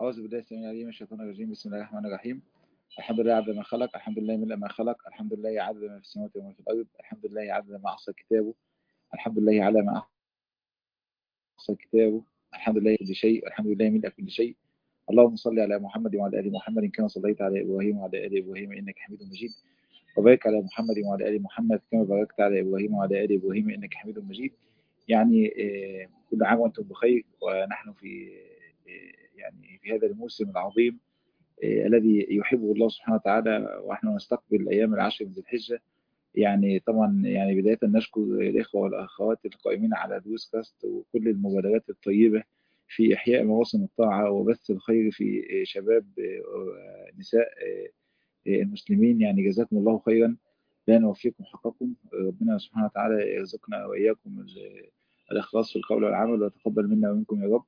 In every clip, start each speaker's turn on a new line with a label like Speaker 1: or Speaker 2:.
Speaker 1: أعوذ بالله السميع العليم من الشيطان الرجيم بسم الله الرحمن الرحيم الحمد لله عدد ما خلق الحمد لله ملء ما خلق الحمد لله عدد ما في السماوات وما في الأرض الحمد لله عدد ما أحصى كتابه الحمد لله على ما أحصى كتابه الحمد لله كل شيء الحمد لله ملء كل شيء اللهم صل على محمد وعلى آل محمد كما صليت على إبراهيم وعلى آل إبراهيم إنك حميد مجيد وبارك على محمد وعلى آل محمد كما باركت على إبراهيم وعلى آل إبراهيم إنك حميد مجيد يعني كل عام وأنتم بخير ونحن في يعني في هذا الموسم العظيم الذي يحبه الله سبحانه وتعالى ونحن نستقبل أيام العشر من ذي الحجة يعني طبعا يعني بداية نشكر الإخوة والأخوات القائمين على دروس كاست وكل المبادرات الطيبة في إحياء مواسم الطاعة وبث الخير في شباب نساء المسلمين يعني جزاكم الله خيرا لا نوفيكم حقكم ربنا سبحانه وتعالى يرزقنا وإياكم الإخلاص في القول والعمل ويتقبل منا ومنكم يا رب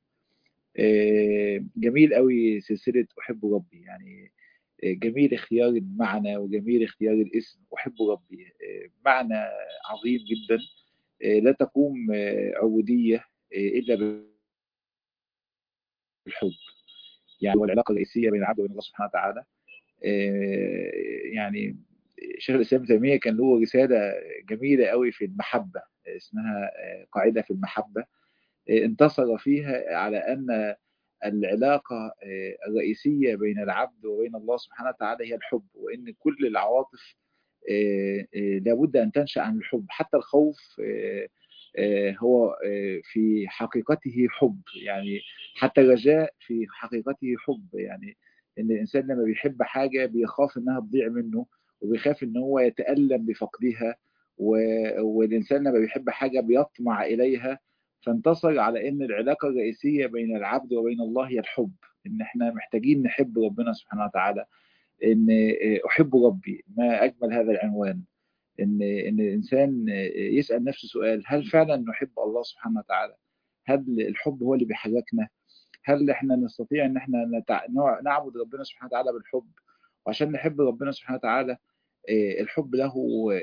Speaker 1: جميل قوي سلسلة أحب ربي يعني جميل اختيار المعنى وجميل اختيار الاسم أحب ربي معنى عظيم جدا لا تقوم عبودية إلا بالحب يعني والعلاقة الرئيسية بين العبد وبين الله سبحانه وتعالى يعني شيخ الإسلام ابن تيمية كان له رسالة جميلة قوي في المحبة اسمها قاعدة في المحبة انتصر فيها على أن العلاقة الرئيسية بين العبد وبين الله سبحانه وتعالى هي الحب وإن كل العواطف لابد أن تنشأ عن الحب حتى الخوف هو في حقيقته حب يعني حتى الرجاء في حقيقته حب يعني ان الانسان لما بيحب حاجه بيخاف انها تضيع منه وبيخاف ان هو يتالم بفقدها والانسان لما بيحب حاجه بيطمع اليها فانتصر على ان العلاقه الرئيسيه بين العبد وبين الله هي الحب ان احنا محتاجين نحب ربنا سبحانه وتعالى ان احب ربي ما اجمل هذا العنوان ان ان الانسان يسال نفسه سؤال هل فعلا نحب الله سبحانه وتعالى هل الحب هو اللي بيحركنا هل احنا نستطيع ان احنا نتع... نعبد ربنا سبحانه وتعالى بالحب وعشان نحب ربنا سبحانه وتعالى الحب له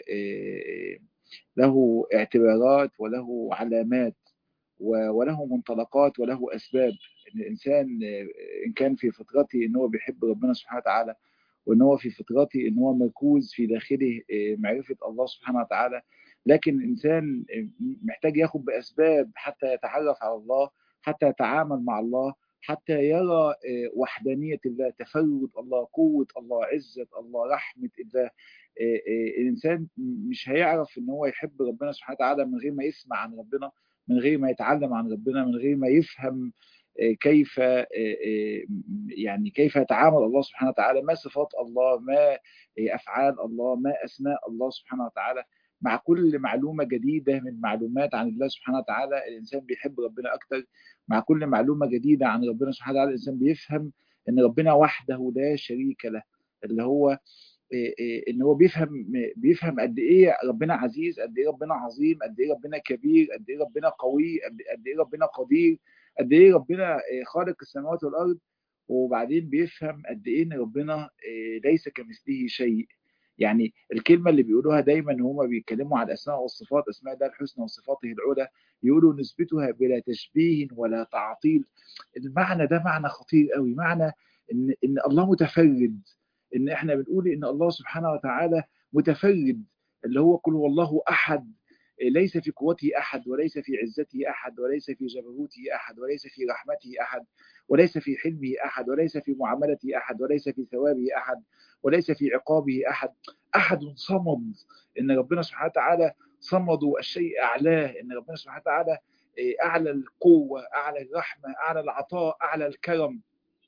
Speaker 1: له اعتبارات وله علامات وله منطلقات وله اسباب ان الانسان ان كان في فطرته ان هو بيحب ربنا سبحانه وتعالى وان هو في فطرته ان هو مركوز في داخله معرفه الله سبحانه وتعالى لكن الانسان محتاج ياخد باسباب حتى يتعرف على الله حتى يتعامل مع الله حتى يرى وحدانية الله تفرد الله قوة الله عزة الله رحمة الله الإنسان مش هيعرف إن هو يحب ربنا سبحانه وتعالى من غير ما يسمع عن ربنا من غير ما يتعلم عن ربنا من غير ما يفهم كيف يعني كيف يتعامل الله سبحانه وتعالى ما صفات الله ما أفعال الله ما أسماء الله سبحانه وتعالى مع كل معلومة جديدة من معلومات عن الله سبحانه وتعالى الإنسان بيحب ربنا أكتر مع كل معلومة جديدة عن ربنا سبحانه وتعالى الإنسان بيفهم إن ربنا وحده لا شريك له اللي هو إن هو بيفهم بيفهم قد إيه ربنا عزيز قد إيه ربنا عظيم قد إيه ربنا كبير قد إيه ربنا قوي قد إيه ربنا قدير قد إيه ربنا خالق السماوات والأرض وبعدين بيفهم قد إيه إن ربنا ليس كمثله شيء يعني الكلمة اللي بيقولوها دايما هما بيتكلموا عن الأسماء والصفات أسماء الله الحسنى وصفاته العلى يقولوا نثبتها بلا تشبيه ولا تعطيل المعنى ده معنى خطير قوي معنى إن, إن الله متفرد إن إحنا بنقول إن الله سبحانه وتعالى متفرد اللي هو كل والله أحد ليس في قوته أحد وليس في عزته أحد وليس في جبروته أحد وليس في رحمته أحد وليس في حلمه أحد وليس في معاملته أحد وليس في ثوابه أحد وليس في عقابه أحد أحد صمد إن ربنا سبحانه وتعالى صمد الشيء أعلاه إن ربنا سبحانه وتعالى أعلى القوة أعلى الرحمة أعلى العطاء أعلى الكرم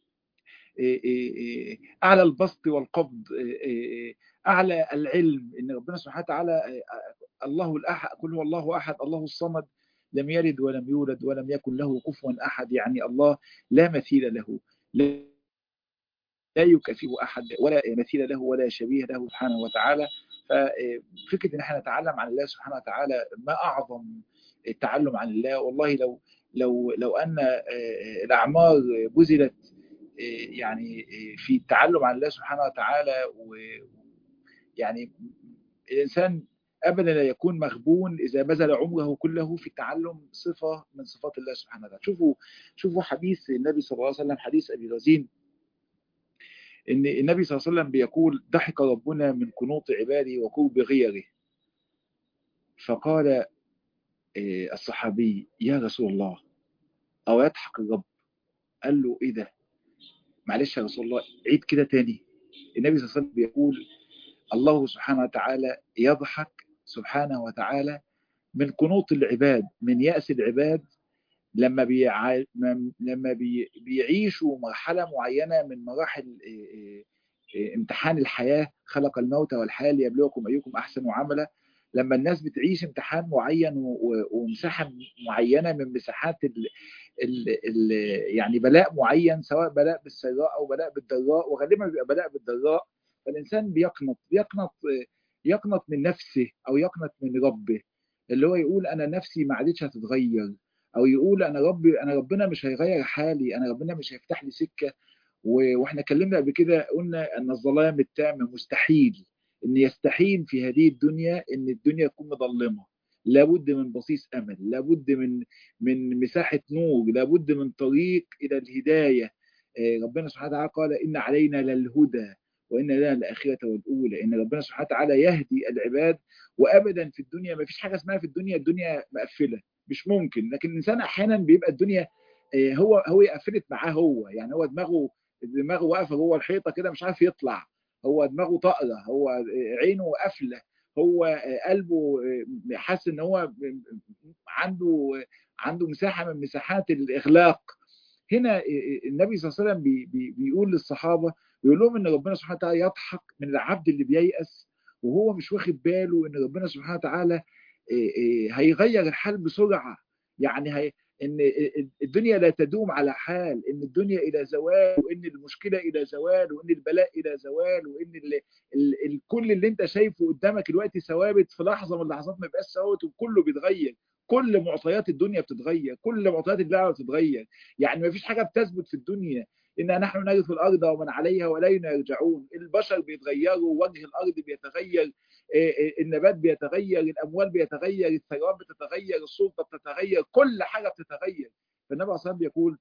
Speaker 1: أعلى البسط والقبض أعلى العلم إن ربنا سبحانه وتعالى الله الأحد كل هو الله أحد الله الصمد لم يلد ولم يولد ولم يكن له كفوا أحد يعني الله لا مثيل له لا يكافئه أحد ولا مثيل له ولا شبيه له سبحانه وتعالى ففكرة إن احنا نتعلم عن الله سبحانه وتعالى ما أعظم التعلم عن الله والله لو لو لو أن الأعمار بذلت يعني في التعلم عن الله سبحانه وتعالى ويعني الإنسان ابدا لا يكون مغبون اذا بذل عمره كله في تعلم صفه من صفات الله سبحانه وتعالى شوفوا شوفوا حديث النبي صلى الله عليه وسلم حديث ابي رزين ان النبي صلى الله عليه وسلم بيقول ضحك ربنا من قنوط عباده وقرب غيره فقال الصحابي يا رسول الله او يضحك الرب قال له ايه ده معلش يا رسول الله عيد كده تاني النبي صلى الله عليه وسلم بيقول الله سبحانه وتعالى يضحك سبحانه وتعالى من قنوط العباد من يأس العباد لما بيع... لما بي... بيعيشوا مرحلة معينة من مراحل امتحان الحياة خلق الموت والحياة ليبلوكم أيكم أحسن عملا لما الناس بتعيش امتحان معين ومساحة معينة من مساحات ال... ال... ال... يعني بلاء معين سواء بلاء بالسراء أو بلاء بالضراء وغالبا بيبقى بلاء بالضراء فالإنسان بيقنط بيقنط يقنط من نفسه أو يقنط من ربه اللي هو يقول أنا نفسي ما عادتش هتتغير أو يقول أنا ربي أنا ربنا مش هيغير حالي أنا ربنا مش هيفتح لي سكة واحنا اتكلمنا قبل كده قلنا أن الظلام التام مستحيل ان يستحيل في هذه الدنيا ان الدنيا تكون مظلمه لابد من بصيص امل لابد من من مساحه نور لابد من طريق الى الهدايه ربنا سبحانه وتعالى قال ان علينا للهدى وان لنا الاخره والاولى ان ربنا سبحانه وتعالى يهدي العباد وابدا في الدنيا ما فيش حاجه اسمها في الدنيا الدنيا مقفله مش ممكن لكن الانسان احيانا بيبقى الدنيا هو هو قفلت معاه هو يعني هو دماغه دماغه واقفه جوه الحيطه كده مش عارف يطلع هو دماغه طائله هو عينه قافله هو قلبه حاسس ان هو عنده عنده مساحه من مساحات الاغلاق هنا النبي صلى الله عليه وسلم بي بي بيقول للصحابه بيقول لهم ان ربنا سبحانه وتعالى يضحك من العبد اللي بييأس وهو مش واخد باله ان ربنا سبحانه وتعالى هيغير الحال بسرعه يعني هي ان الدنيا لا تدوم على حال ان الدنيا الى زوال وان المشكله الى زوال وان البلاء الى زوال وان ال ال ال كل اللي انت شايفه قدامك دلوقتي ثوابت في لحظه من اللحظات ما يبقاش ثوابت وكله بيتغير كل معطيات الدنيا بتتغير كل معطيات اللعبه بتتغير يعني ما فيش حاجه بتثبت في الدنيا إنا نحن نرث الأرض ومن عليها وإلينا يرجعون البشر بيتغيروا وجه الأرض بيتغير النبات بيتغير الأموال بيتغير الثروات بتتغير السلطة بتتغير كل حاجة بتتغير فالنبي عليه الصلاة بيقول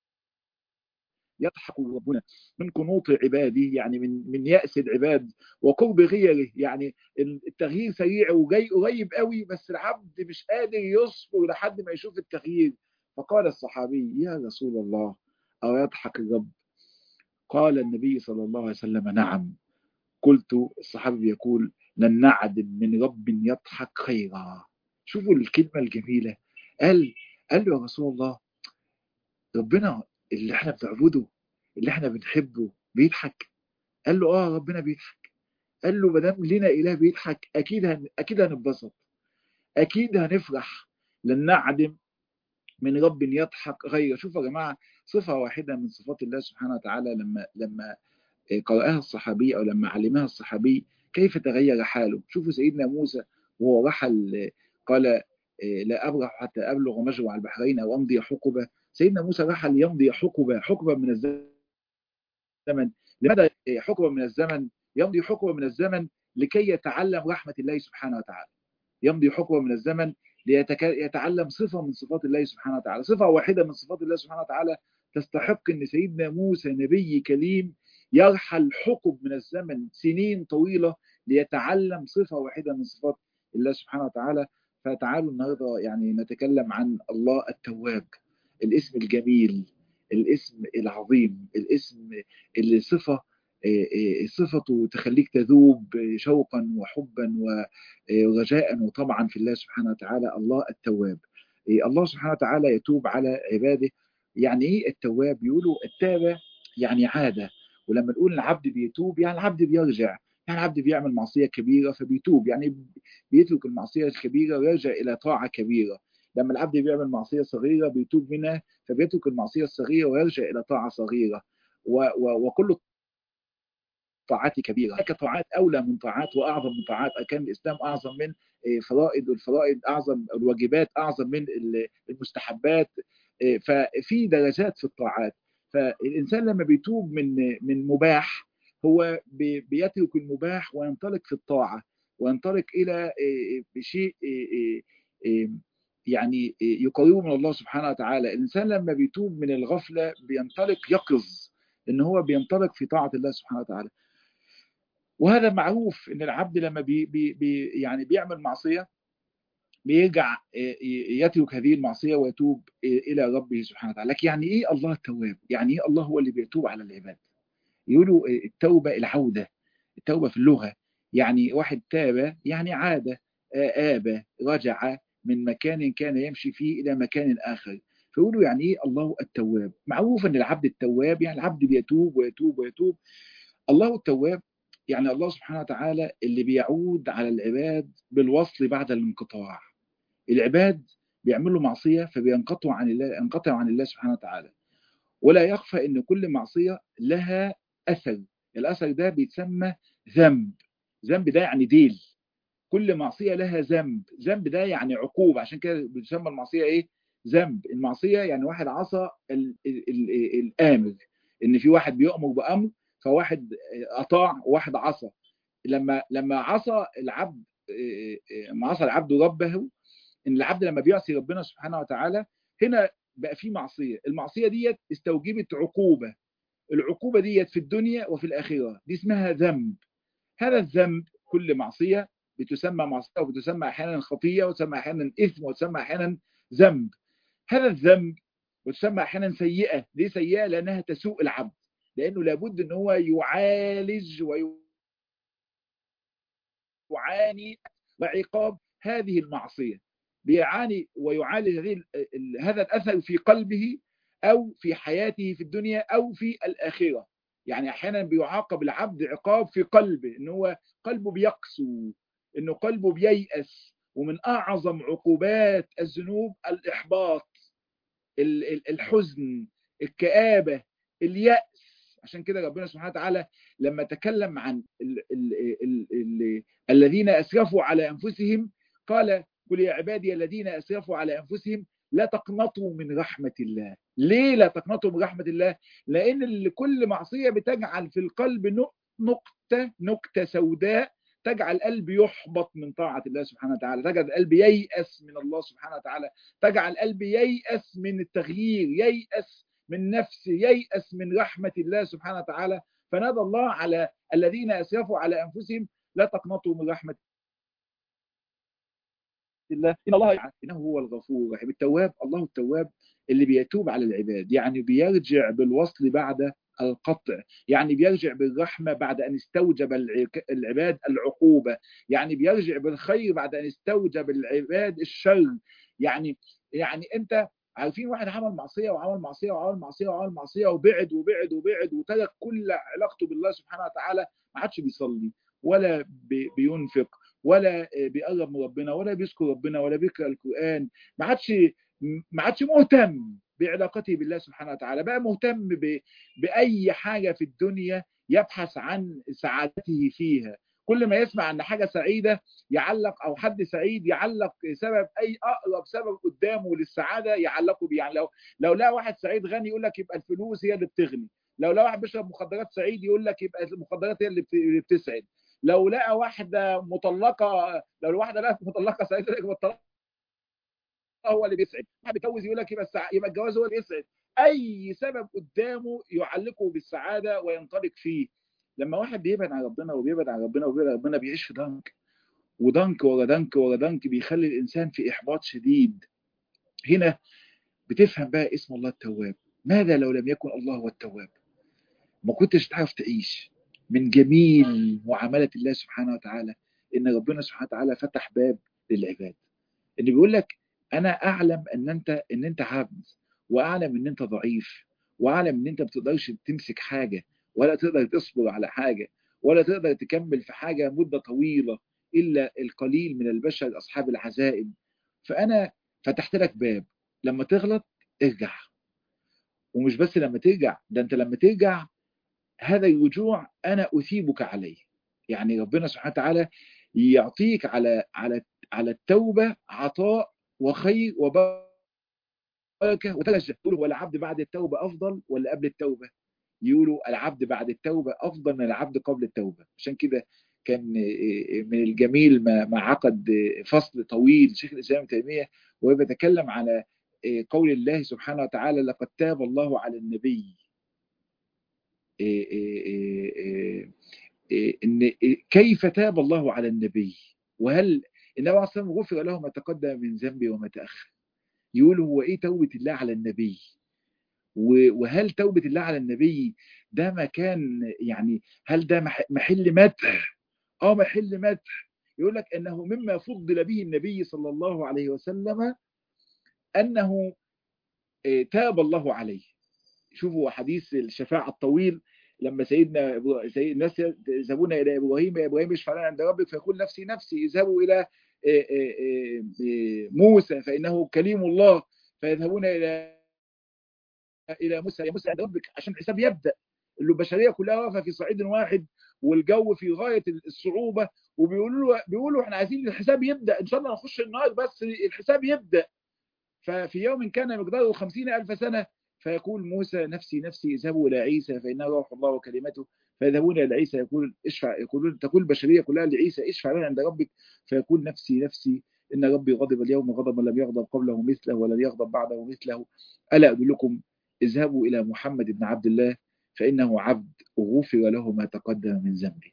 Speaker 1: يضحك ربنا من قنوط عباده يعني من من يأس العباد وقرب غيره يعني التغيير سريع وجاي قريب قوي بس العبد مش قادر يصبر لحد ما يشوف التغيير فقال الصحابي يا رسول الله أو يضحك الرب قال النبي صلى الله عليه وسلم نعم قلت الصحابي يقول لن نعدم من رب يضحك خيرا شوفوا الكلمة الجميلة قال قال له يا رسول الله ربنا اللي احنا بنعبده اللي احنا بنحبه بيضحك قال له اه ربنا بيضحك قال له ما دام لنا اله بيضحك اكيد هن... اكيد هنتبسط اكيد هنفرح لن نعدم من رب يضحك غيره شوفوا يا جماعه صفه واحده من صفات الله سبحانه وتعالى لما لما قرأها الصحابي او لما علمها الصحابي كيف تغير حاله شوفوا سيدنا موسى وهو رحل قال لا ابرح حتى ابلغ مجمع البحرين او امضي حقبه سيدنا موسى رحل يمضي حقبه حقبه من الزمن لماذا حقبه من الزمن يمضي حقبه من الزمن لكي يتعلم رحمه الله سبحانه وتعالى يمضي حقبه من الزمن ليتعلم صفه من صفات الله سبحانه وتعالى صفه واحده من صفات الله سبحانه وتعالى تستحق ان سيدنا موسى نبي كليم يرحل حقب من الزمن سنين طويله ليتعلم صفه واحده من صفات الله سبحانه وتعالى فتعالوا النهارده يعني نتكلم عن الله التواب الاسم الجميل الاسم العظيم الاسم اللي صفه صفته تخليك تذوب شوقا وحبا ورجاء وطمعا في الله سبحانه وتعالى الله التواب الله سبحانه وتعالى يتوب على عباده يعني ايه التواب يقولوا التابة يعني عادة ولما نقول العبد بيتوب يعني العبد بيرجع يعني العبد بيعمل معصية كبيرة فبيتوب يعني بيترك المعصية الكبيرة ويرجع إلى طاعة كبيرة لما العبد بيعمل معصية صغيرة بيتوب منها فبيترك المعصية الصغيرة ويرجع إلى طاعة صغيرة و و وكل طاعات كبيرة هناك طاعات أولى من طاعات وأعظم من طاعات كان الإسلام أعظم من فرائض والفرائض أعظم الواجبات أعظم من المستحبات ففي درجات في الطاعات فالإنسان لما بيتوب من من مباح هو بيترك المباح وينطلق في الطاعة وينطلق الى بشيء يعني يقربه من الله سبحانه وتعالى الانسان لما بيتوب من الغفله بينطلق يقظ ان هو بينطلق في طاعه الله سبحانه وتعالى وهذا معروف ان العبد لما بي بي بي يعني بيعمل معصيه بيرجع يترك هذه المعصيه ويتوب الى ربه سبحانه وتعالى لكن يعني ايه الله التواب يعني ايه الله هو اللي بيتوب على العباد يقولوا التوبه العوده التوبه في اللغه يعني واحد تاب يعني عاد آب رجع من مكان كان يمشي فيه إلى مكان آخر فيقولوا يعني إيه الله التواب معروف أن العبد التواب يعني العبد بيتوب ويتوب ويتوب الله التواب يعني الله سبحانه وتعالى اللي بيعود على العباد بالوصل بعد الانقطاع العباد بيعملوا معصية فبينقطعوا عن الله ينقطعوا عن الله سبحانه وتعالى ولا يخفى أن كل معصية لها أثر الأثر ده بيتسمى ذنب ذنب ده يعني ديل كل معصيه لها ذنب ذنب ده يعني عقوبه عشان كده بتسمى المعصيه ايه ذنب المعصيه يعني واحد عصى ال ال ال الامر ان في واحد بيؤمر بامر فواحد اطاع وواحد عصى لما لما عصى العبد ما عصى العبد ربه ان العبد لما بيعصي ربنا سبحانه وتعالى هنا بقى في معصيه المعصيه ديت استوجبت عقوبه العقوبه ديت في الدنيا وفي الاخره دي اسمها ذنب هذا الذنب كل معصيه بتسمى معصيه وبتسمى احيانا خطيه وتسمى احيانا اثم وتسمى احيانا ذنب هذا الذنب وتسمى احيانا سيئه ليه سيئه لانها تسوء العبد لانه لابد ان هو يعالج ويعاني وعقاب هذه المعصيه بيعاني ويعالج هذه هذا الاثر في قلبه او في حياته في الدنيا او في الاخره يعني احيانا بيعاقب العبد عقاب في قلبه ان هو قلبه بيقسو انه قلبه بييأس ومن اعظم عقوبات الذنوب الاحباط الحزن الكآبة اليأس عشان كده ربنا سبحانه وتعالى لما تكلم عن ال ال ال ال الذين اسرفوا على انفسهم قال قل يا عبادي الذين اسرفوا على انفسهم لا تقنطوا من رحمة الله ليه لا تقنطوا من رحمة الله لأن كل معصية بتجعل في القلب نقطة نكتة سوداء تجعل القلب يحبط من طاعة الله سبحانه وتعالى تجعل القلب ييأس من الله سبحانه وتعالى تجعل القلب ييأس من التغيير ييأس من نفسه ييأس من رحمة الله سبحانه وتعالى فنادى الله على الذين أسرفوا على أنفسهم لا تقنطوا من رحمة الله إن الله إنه هو الغفور الرحيم التواب الله التواب اللي بيتوب على العباد يعني بيرجع بالوصل بعد القطع يعني بيرجع بالرحمة بعد أن استوجب العباد العقوبة يعني بيرجع بالخير بعد أن استوجب العباد الشر يعني يعني أنت عارفين واحد عمل معصية وعمل معصية وعمل معصية وعمل معصية وبعد وبعد وبعد وترك كل علاقته بالله سبحانه وتعالى ما عادش بيصلي ولا بينفق ولا بيقرب من ربنا ولا بيذكر ربنا ولا بيقرا القرآن ما عادش ما عادش مهتم بعلاقته بالله سبحانه وتعالى بقى مهتم ب... بأي حاجة في الدنيا يبحث عن سعادته فيها كل ما يسمع ان حاجه سعيده يعلق او حد سعيد يعلق سبب اي اقرب سبب قدامه للسعاده يعلقه بيه يعني لو لو لقى واحد سعيد غني يقول لك يبقى الفلوس هي اللي بتغني لو لقى واحد بيشرب مخدرات سعيد يقول لك يبقى المخدرات هي اللي بتسعد لو لقى واحده مطلقه لو واحده لقت مطلقه سعيده يقول لك الطلاق هو اللي بيسعد واحد بيتجوز يقول لك يبقى السع... يبقى الجواز هو اللي يسعد اي سبب قدامه يعلقه بالسعاده وينطلق فيه لما واحد بيبعد عن ربنا وبيبعد عن ربنا وبيبعد عن ربنا بيعيش في ضنك وضنك ورا ضنك ورا ضنك بيخلي الانسان في احباط شديد هنا بتفهم بقى اسم الله التواب ماذا لو لم يكن الله هو التواب ما كنتش تعرف تعيش من جميل معامله الله سبحانه وتعالى ان ربنا سبحانه وتعالى فتح باب للعباد ان بيقول لك انا اعلم ان انت ان انت عبد واعلم ان انت ضعيف واعلم ان انت ما بتقدرش تمسك حاجه ولا تقدر تصبر على حاجه ولا تقدر تكمل في حاجه مده طويله الا القليل من البشر اصحاب العزائم فانا فتحت لك باب لما تغلط ارجع ومش بس لما ترجع ده انت لما ترجع هذا الرجوع انا اثيبك عليه يعني ربنا سبحانه وتعالى يعطيك على على على التوبه عطاء وخير وبركه وتلجأ تقول هو العبد بعد التوبه افضل ولا قبل التوبه؟ يقولوا العبد بعد التوبه افضل من العبد قبل التوبه عشان كده كان من الجميل ما ما عقد فصل طويل شيخ الاسلام ابن تيميه وهو بيتكلم على قول الله سبحانه وتعالى لقد تاب الله على النبي ان كيف تاب الله على النبي وهل النبي عليه الصلاه غفر له ما تقدم من ذنبه وما تاخر يقول هو ايه توبه الله على النبي وهل توبه الله على النبي ده مكان يعني هل ده محل مدح اه محل مدح يقول لك انه مما فضل به النبي صلى الله عليه وسلم انه تاب الله عليه شوفوا حديث الشفاعه الطويل لما سيدنا سيد الناس يذهبون الى ابراهيم يا ابراهيم اشفع لنا عند ربك فيقول نفسي نفسي اذهبوا الى موسى فانه كليم الله فيذهبون الى الى موسى يا موسى عند ربك عشان الحساب يبدا اللي البشريه كلها واقفه في صعيد واحد والجو في غايه الصعوبه وبيقولوا له بيقولوا احنا عايزين الحساب يبدا ان شاء الله نخش النار بس الحساب يبدا ففي يوم كان مقداره خمسين ألف سنة فيقول موسى نفسي نفسي اذهبوا إلى عيسى فإنه روح الله وكلمته فيذهبون إلى عيسى يقول اشفع يقولون تقول البشرية كلها لعيسى اشفع لنا عند ربك فيقول نفسي نفسي إن ربي غضب اليوم غضبا لم يغضب قبله مثله ولن يغضب بعده مثله ألا أدلكم اذهبوا إلى محمد بن عبد الله فإنه عبد غفر له ما تقدم من ذنبه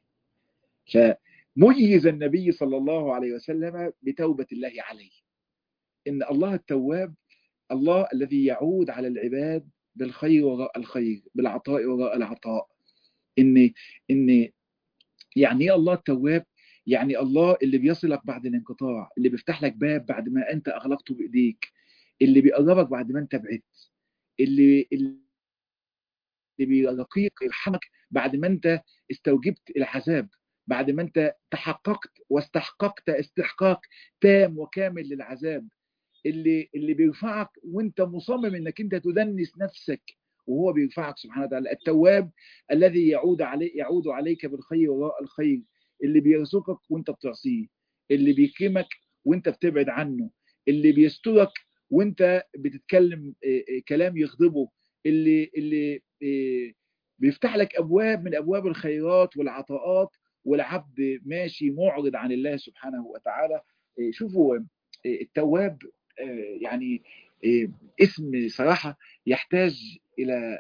Speaker 1: فميز النبي صلى الله عليه وسلم بتوبة الله عليه إن الله التواب الله الذي يعود على العباد بالخير وراء الخير بالعطاء وراء العطاء إن إن يعني إيه الله التواب يعني الله اللي بيصلك بعد الانقطاع اللي بيفتح لك باب بعد ما أنت أغلقته بإيديك اللي بيقربك بعد ما أنت بعدت اللي اللي بيرقيك يرحمك بعد ما أنت استوجبت العذاب بعد ما أنت تحققت واستحققت استحقاق تام وكامل للعذاب اللي اللي بيرفعك وانت مصمم انك انت تدنس نفسك وهو بيرفعك سبحانه وتعالى التواب الذي يعود علي يعود عليك بالخير وراء الخير اللي بيرزقك وانت بتعصيه اللي بيكرمك وانت بتبعد عنه اللي بيسترك وانت بتتكلم كلام يغضبه اللي اللي بيفتح لك ابواب من ابواب الخيرات والعطاءات والعبد ماشي معرض عن الله سبحانه وتعالى شوفوا التواب يعني اسم صراحة يحتاج إلى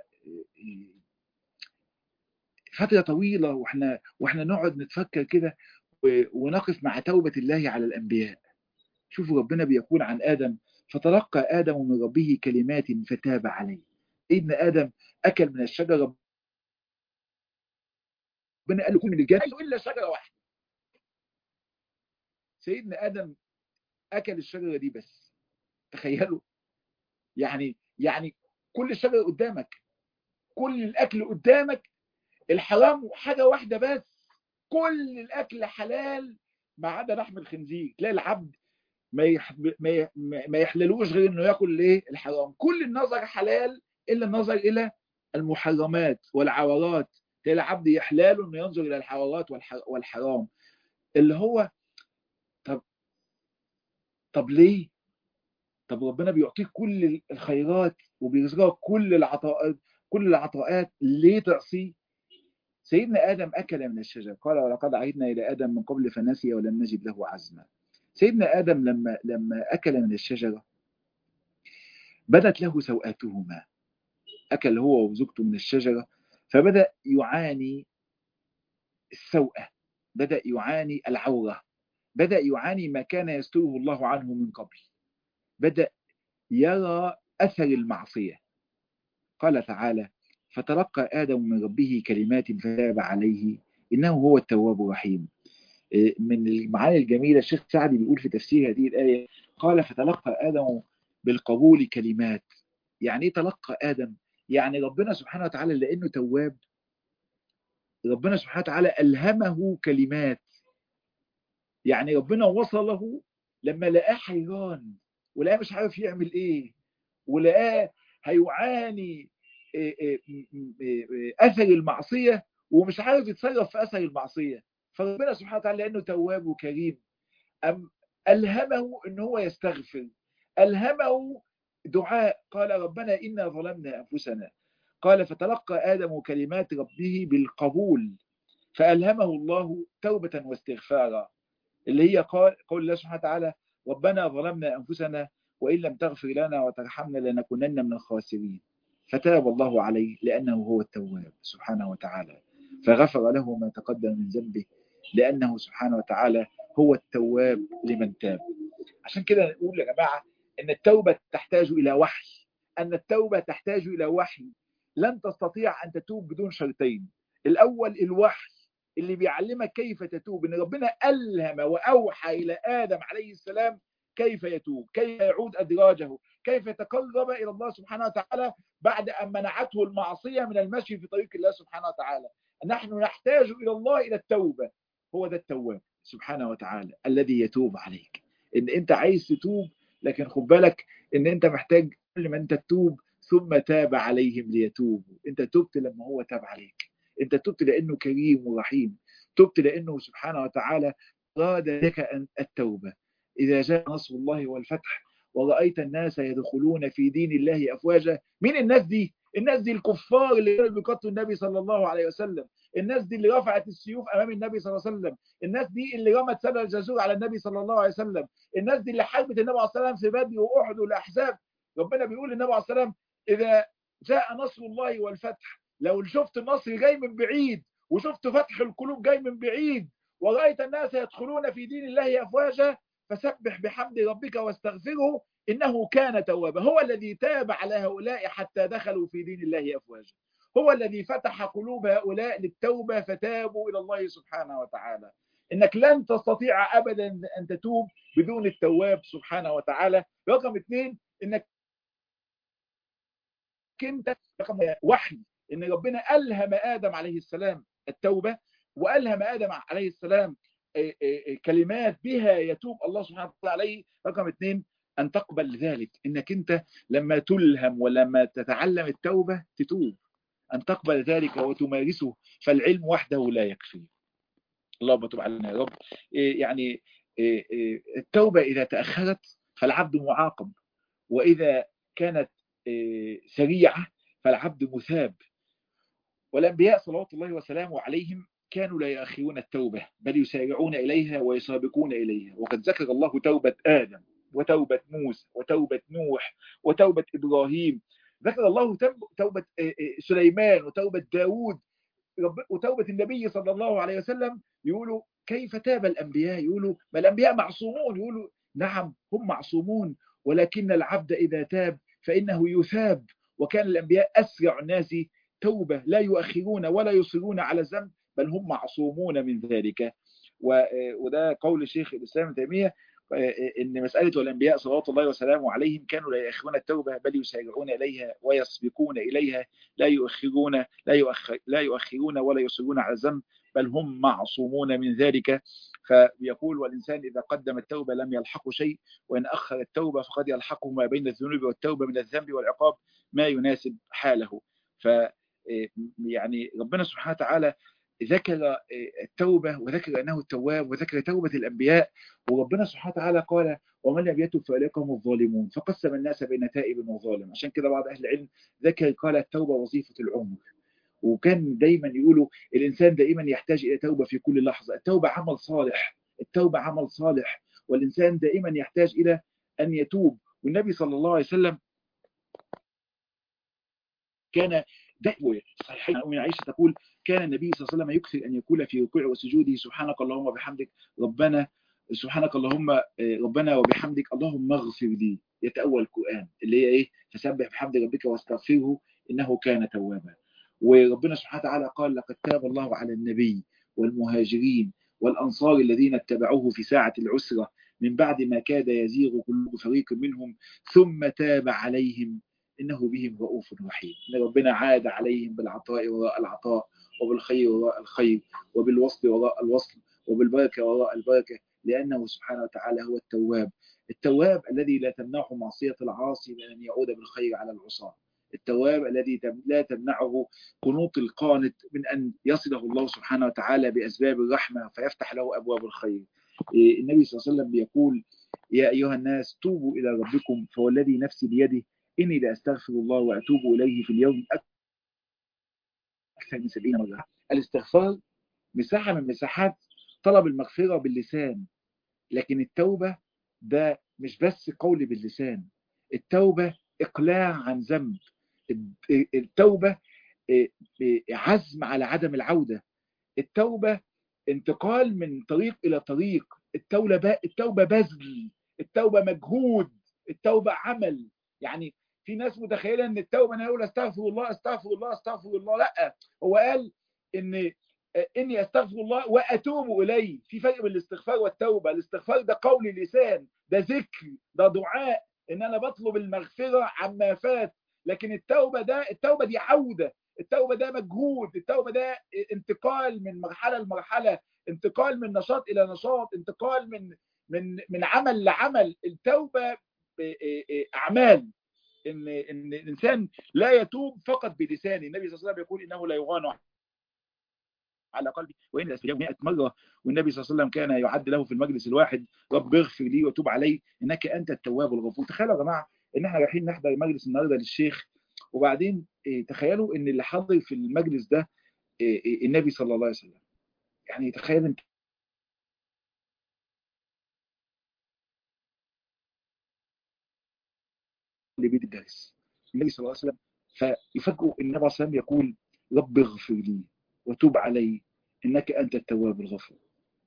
Speaker 1: فترة طويلة واحنا واحنا نقعد نتفكر كده ونقف مع توبة الله على الأنبياء شوفوا ربنا بيقول عن آدم فتلقى آدم من ربه كلمات فتاب عليه إن آدم أكل من الشجرة ربنا قال له كل من الجنة إلا شجرة واحدة سيدنا آدم أكل الشجرة دي بس تخيلوا يعني يعني كل الشجر قدامك كل الاكل قدامك الحرام حاجه واحده بس كل الاكل حلال ما عدا لحم الخنزير تلاقي العبد ما يح... ما, ما يحللوش غير انه ياكل ايه الحرام كل النظر حلال الا النظر الى المحرمات والعورات تلاقي العبد يحلاله انه ينظر الى الحرارات والح... والحرام اللي هو طب طب ليه طب ربنا بيعطيك كل الخيرات وبيرزقك كل العطاءات كل العطاءات ليه تعصيه سيدنا ادم اكل من الشجر قال ولقد عهدنا الى ادم من قبل فنسي ولم نجد له عزما سيدنا ادم لما لما اكل من الشجره بدت له سوءاتهما اكل هو وزوجته من الشجره فبدا يعاني السوءه بدا يعاني العوره بدا يعاني ما كان يستره الله عنه من قبل بدأ يرى أثر المعصية قال تعالى فتلقى آدم من ربه كلمات فتاب عليه إنه هو التواب الرحيم من المعاني الجميلة الشيخ سعدي بيقول في تفسير هذه الآية قال فتلقى آدم بالقبول كلمات يعني ايه تلقى آدم يعني ربنا سبحانه وتعالى لأنه تواب ربنا سبحانه وتعالى ألهمه كلمات يعني ربنا وصله لما لقاه حيران ولقاه مش عارف يعمل ايه ولقاه هيعاني اثر المعصيه ومش عارف يتصرف في اثر المعصيه فربنا سبحانه وتعالى لانه تواب وكريم أم الهمه ان هو يستغفر الهمه دعاء قال ربنا انا ظلمنا انفسنا قال فتلقى ادم كلمات ربه بالقبول فألهمه الله توبة واستغفارا اللي هي قول, قول الله سبحانه وتعالى ربنا ظلمنا أنفسنا وإن لم تغفر لنا وترحمنا لنكونن من الخاسرين فتاب الله عليه لأنه هو التواب سبحانه وتعالى فغفر له ما تقدم من ذنبه لأنه سبحانه وتعالى هو التواب لمن تاب عشان كده نقول يا جماعة أن التوبة تحتاج إلى وحي أن التوبة تحتاج إلى وحي لن تستطيع أن تتوب بدون شرطين الأول الوحي اللي بيعلمك كيف تتوب ان ربنا ألهم وأوحى إلى آدم عليه السلام كيف يتوب كيف يعود أدراجه كيف يتقرب إلى الله سبحانه وتعالى بعد أن منعته المعصية من المشي في طريق الله سبحانه وتعالى نحن نحتاج إلى الله إلى التوبة هو ده التواب سبحانه وتعالى الذي يتوب عليك إن أنت عايز تتوب لكن خد بالك إن أنت محتاج كل ما أنت تتوب ثم تاب عليهم ليتوبوا أنت تبت لما هو تاب عليك أنت تبت لأنه كريم ورحيم تبت لأنه سبحانه وتعالى أراد لك التوبة إذا جاء نصر الله والفتح ورأيت الناس يدخلون في دين الله أفواجا مين الناس دي؟ الناس دي الكفار اللي كانوا بيقتلوا النبي صلى الله عليه وسلم الناس دي اللي رفعت السيوف أمام النبي صلى الله عليه وسلم الناس دي اللي رمت سبع الجزور على النبي صلى الله عليه وسلم الناس دي اللي حاربت النبي عليه الصلاة والسلام في بدر وأحد والأحزاب ربنا بيقول للنبي عليه الصلاة والسلام إذا جاء نصر الله والفتح لو شفت النصر جاي من بعيد وشفت فتح القلوب جاي من بعيد ورأيت الناس يدخلون في دين الله أفواجا فسبح بحمد ربك واستغفره إنه كان توابا هو الذي تاب على هؤلاء حتى دخلوا في دين الله أفواجا هو الذي فتح قلوب هؤلاء للتوبة فتابوا إلى الله سبحانه وتعالى إنك لن تستطيع أبدا أن تتوب بدون التواب سبحانه وتعالى رقم اثنين إنك كنت رقم وحي إن ربنا ألهم آدم عليه السلام التوبة وألهم آدم عليه السلام كلمات بها يتوب الله سبحانه وتعالى عليه رقم اثنين أن تقبل ذلك إنك أنت لما تلهم ولما تتعلم التوبة تتوب أن تقبل ذلك وتمارسه فالعلم وحده لا يكفي اللهم تب علينا يا رب يعني التوبة إذا تأخرت فالعبد معاقب وإذا كانت سريعة فالعبد مثاب والأنبياء صلوات الله وسلامه عليهم كانوا لا يأخرون التوبة بل يسارعون إليها ويسابقون إليها وقد ذكر الله توبة آدم وتوبة موسى وتوبة نوح وتوبة إبراهيم ذكر الله توبة سليمان وتوبة داود وتوبة النبي صلى الله عليه وسلم يقولوا كيف تاب الأنبياء يقولوا ما الأنبياء معصومون يقولوا نعم هم معصومون ولكن العبد إذا تاب فإنه يثاب وكان الأنبياء أسرع الناس توبة لا يؤخرون ولا يصرون على الذنب بل هم معصومون من ذلك وده قول شيخ الإسلام تيمية ان مساله الانبياء صلوات الله وسلامه عليهم كانوا لا يؤخرون التوبه بل يسارعون اليها ويسبقون اليها لا يؤخرون لا يؤخر لا يؤخرون ولا يصرون على الذنب بل هم معصومون من ذلك فيقول والانسان اذا قدم التوبه لم يلحقه شيء وان اخر التوبه فقد يلحقه ما بين الذنوب والتوبه من الذنب والعقاب ما يناسب حاله ف يعني ربنا سبحانه وتعالى ذكر التوبة وذكر أنه التواب وذكر توبة الأنبياء وربنا سبحانه وتعالى قال ومن لم يتب فأولئك هم الظالمون فقسم الناس بين تائب وظالم عشان كده بعض أهل العلم ذكر قال التوبة وظيفة العمر وكان دايما يقولوا الإنسان دائما يحتاج إلى توبة في كل لحظة التوبة عمل صالح التوبة عمل صالح والإنسان دائما يحتاج إلى أن يتوب والنبي صلى الله عليه وسلم كان دعوة صحيحين أم عائشة تقول كان النبي صلى الله عليه وسلم يكثر أن يقول في ركوعه وسجوده سبحانك اللهم وبحمدك ربنا سبحانك اللهم ربنا وبحمدك اللهم اغفر لي يتأول القرآن اللي هي إيه فسبح بحمد ربك واستغفره إنه كان توابا وربنا سبحانه وتعالى قال لقد تاب الله على النبي والمهاجرين والأنصار الذين اتبعوه في ساعة العسرة من بعد ما كاد يزيغ قلوب فريق منهم ثم تاب عليهم إنه بهم رؤوف رحيم إن ربنا عاد عليهم بالعطاء وراء العطاء وبالخير وراء الخير وبالوصل وراء الوصل وبالبركة وراء البركة لأنه سبحانه وتعالى هو التواب التواب الذي لا تمنعه معصية العاصي من أن يعود بالخير على العصاة التواب الذي لا تمنعه قنوط القانت من أن يصله الله سبحانه وتعالى بأسباب الرحمة فيفتح له أبواب الخير النبي صلى الله عليه وسلم يقول يا أيها الناس توبوا إلى ربكم فوالذي نفسي بيده إني لأستغفر الله وأتوب إليه في اليوم أكثر من سبعين مرة الاستغفار مساحة من مساحات طلب المغفرة باللسان لكن التوبة ده مش بس قول باللسان التوبة إقلاع عن ذنب التوبة عزم على عدم العودة التوبة انتقال من طريق إلى طريق التوبة التوبة بذل التوبة مجهود التوبة عمل يعني في ناس متخيلة ان التوبة انا اقول استغفر الله استغفر الله استغفر الله لا هو قال ان اني استغفر الله واتوب اليه في فرق بين الاستغفار والتوبة الاستغفار ده قول لسان ده ذكر ده دعاء ان انا بطلب المغفرة عما فات لكن التوبة ده التوبة دي عودة التوبة ده مجهود التوبة ده انتقال من مرحلة لمرحلة انتقال من نشاط إلى نشاط انتقال من من من عمل لعمل التوبة أعمال إن إن الإنسان لا يتوب فقط بلسانه النبي صلى الله عليه وسلم يقول إنه لا يغان على قلبي وإن الأسفل 100 مرة والنبي صلى الله عليه وسلم كان يعد له في المجلس الواحد رب اغفر لي وتوب علي إنك أنت التواب الغفور تخيلوا يا جماعة إن إحنا رايحين نحضر مجلس النهارده للشيخ وبعدين تخيلوا ان اللي حاضر في المجلس ده النبي صلى الله عليه وسلم يعني تخيل انت لبيت الدرس النبي صلى الله عليه وسلم فيفاجئوا النبي صلى الله عليه وسلم يقول رب اغفر لي وتوب علي انك انت التواب الغفور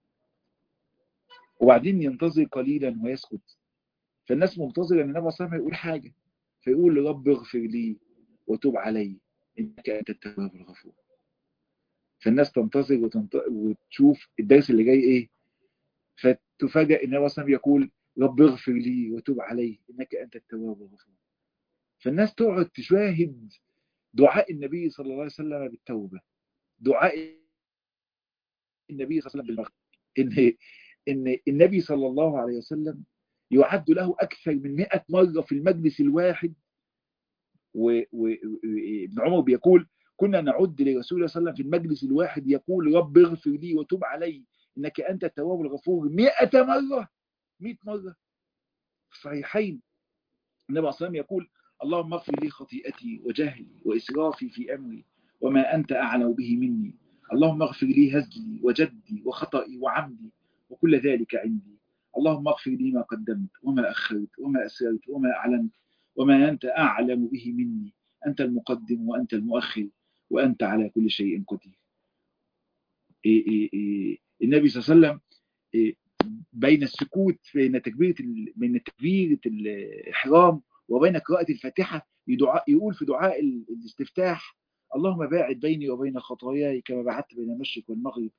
Speaker 1: وبعدين ينتظر قليلا ويسكت فالناس منتظره ان النبي صلى الله عليه وسلم يقول حاجه فيقول رب اغفر لي وتوب علي انك انت التواب الغفور فالناس تنتظر وتنت... وتشوف الدرس اللي جاي ايه فتفاجئ ان النبي يقول رب اغفر لي وتوب علي انك انت التواب الغفور فالنااس تقعد تشاهد دعاء النبي صلى الله عليه وسلم بالتوبه دعاء النبي صلى الله عليه وسلم بالمغفرة ان ان النبي صلى الله عليه وسلم يعد له اكثر من 100 مره في المجلس الواحد وابن عمر بيقول كنا نعد لرسول الله صلى الله عليه وسلم في المجلس الواحد يقول رب اغفر لي وتوب علي انك انت التواب الغفور 100 مره 100 مره في الصحيحين النبي صلى الله عليه وسلم يقول اللهم اغفر لي خطيئتي وجهلي واسرافي في امري وما انت اعلم به مني اللهم اغفر لي هزلي وجدي وخطئي وعمدي وكل ذلك عندي اللهم اغفر لي ما قدمت وما اخرت وما اسررت وما اعلنت وما أنت أعلم به مني أنت المقدم وأنت المؤخر وأنت على كل شيء قدير إيه إيه إيه النبي صلى الله عليه وسلم بين السكوت بين تكبيرة بين تكبيرة الإحرام وبين قراءة الفاتحة يقول في دعاء الاستفتاح اللهم باعد بيني وبين خطاياي كما بعدت بين المشرق والمغرب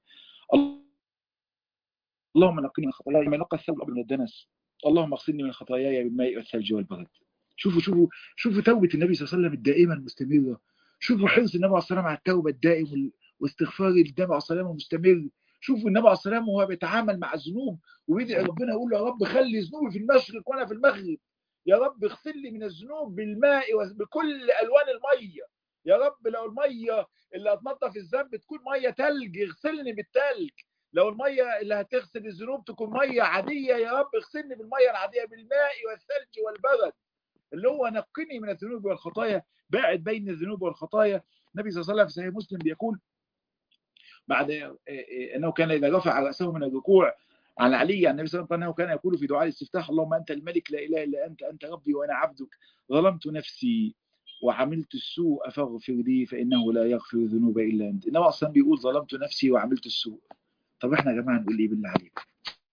Speaker 1: اللهم نقني من خطاياي ما نقى الثوب الأبيض من الدنس اللهم اغسلني من خطاياي بالماء والثلج والبرد شوفوا شوفوا شوفوا توبة النبي صلى الله عليه وسلم الدائمة المستمرة شوفوا حرص النبي عليه الصلاة والسلام على التوبة الدائم واستغفار النبي عليه الصلاة والسلام المستمر شوفوا النبي عليه الصلاة والسلام وهو بيتعامل مع الذنوب ويدعي ربنا يقول له يا رب خلي ذنوبي في المشرق وانا في المغرب يا رب اغسل لي من الذنوب بالماء وبكل الوان الميه يا رب لو الميه اللي هتنظف الذنب تكون ميه ثلج اغسلني بالثلج لو الميه اللي هتغسل الذنوب تكون ميه عاديه يا رب اغسلني بالميه العاديه بالماء والثلج والبرد اللي هو نقني من الذنوب والخطايا باعد بين الذنوب والخطايا النبي صلى الله عليه وسلم في صحيح مسلم بيقول بعد انه كان اذا رفع راسه من الركوع عن علي عن النبي صلى الله عليه وسلم انه كان يقول في دعاء الاستفتاح اللهم انت الملك لا اله الا انت انت ربي وانا عبدك ظلمت نفسي وعملت السوء فاغفر لي فانه لا يغفر الذنوب الا انت النبي اصلا بيقول ظلمت نفسي وعملت السوء طب احنا يا جماعه نقول ايه بالله عليكم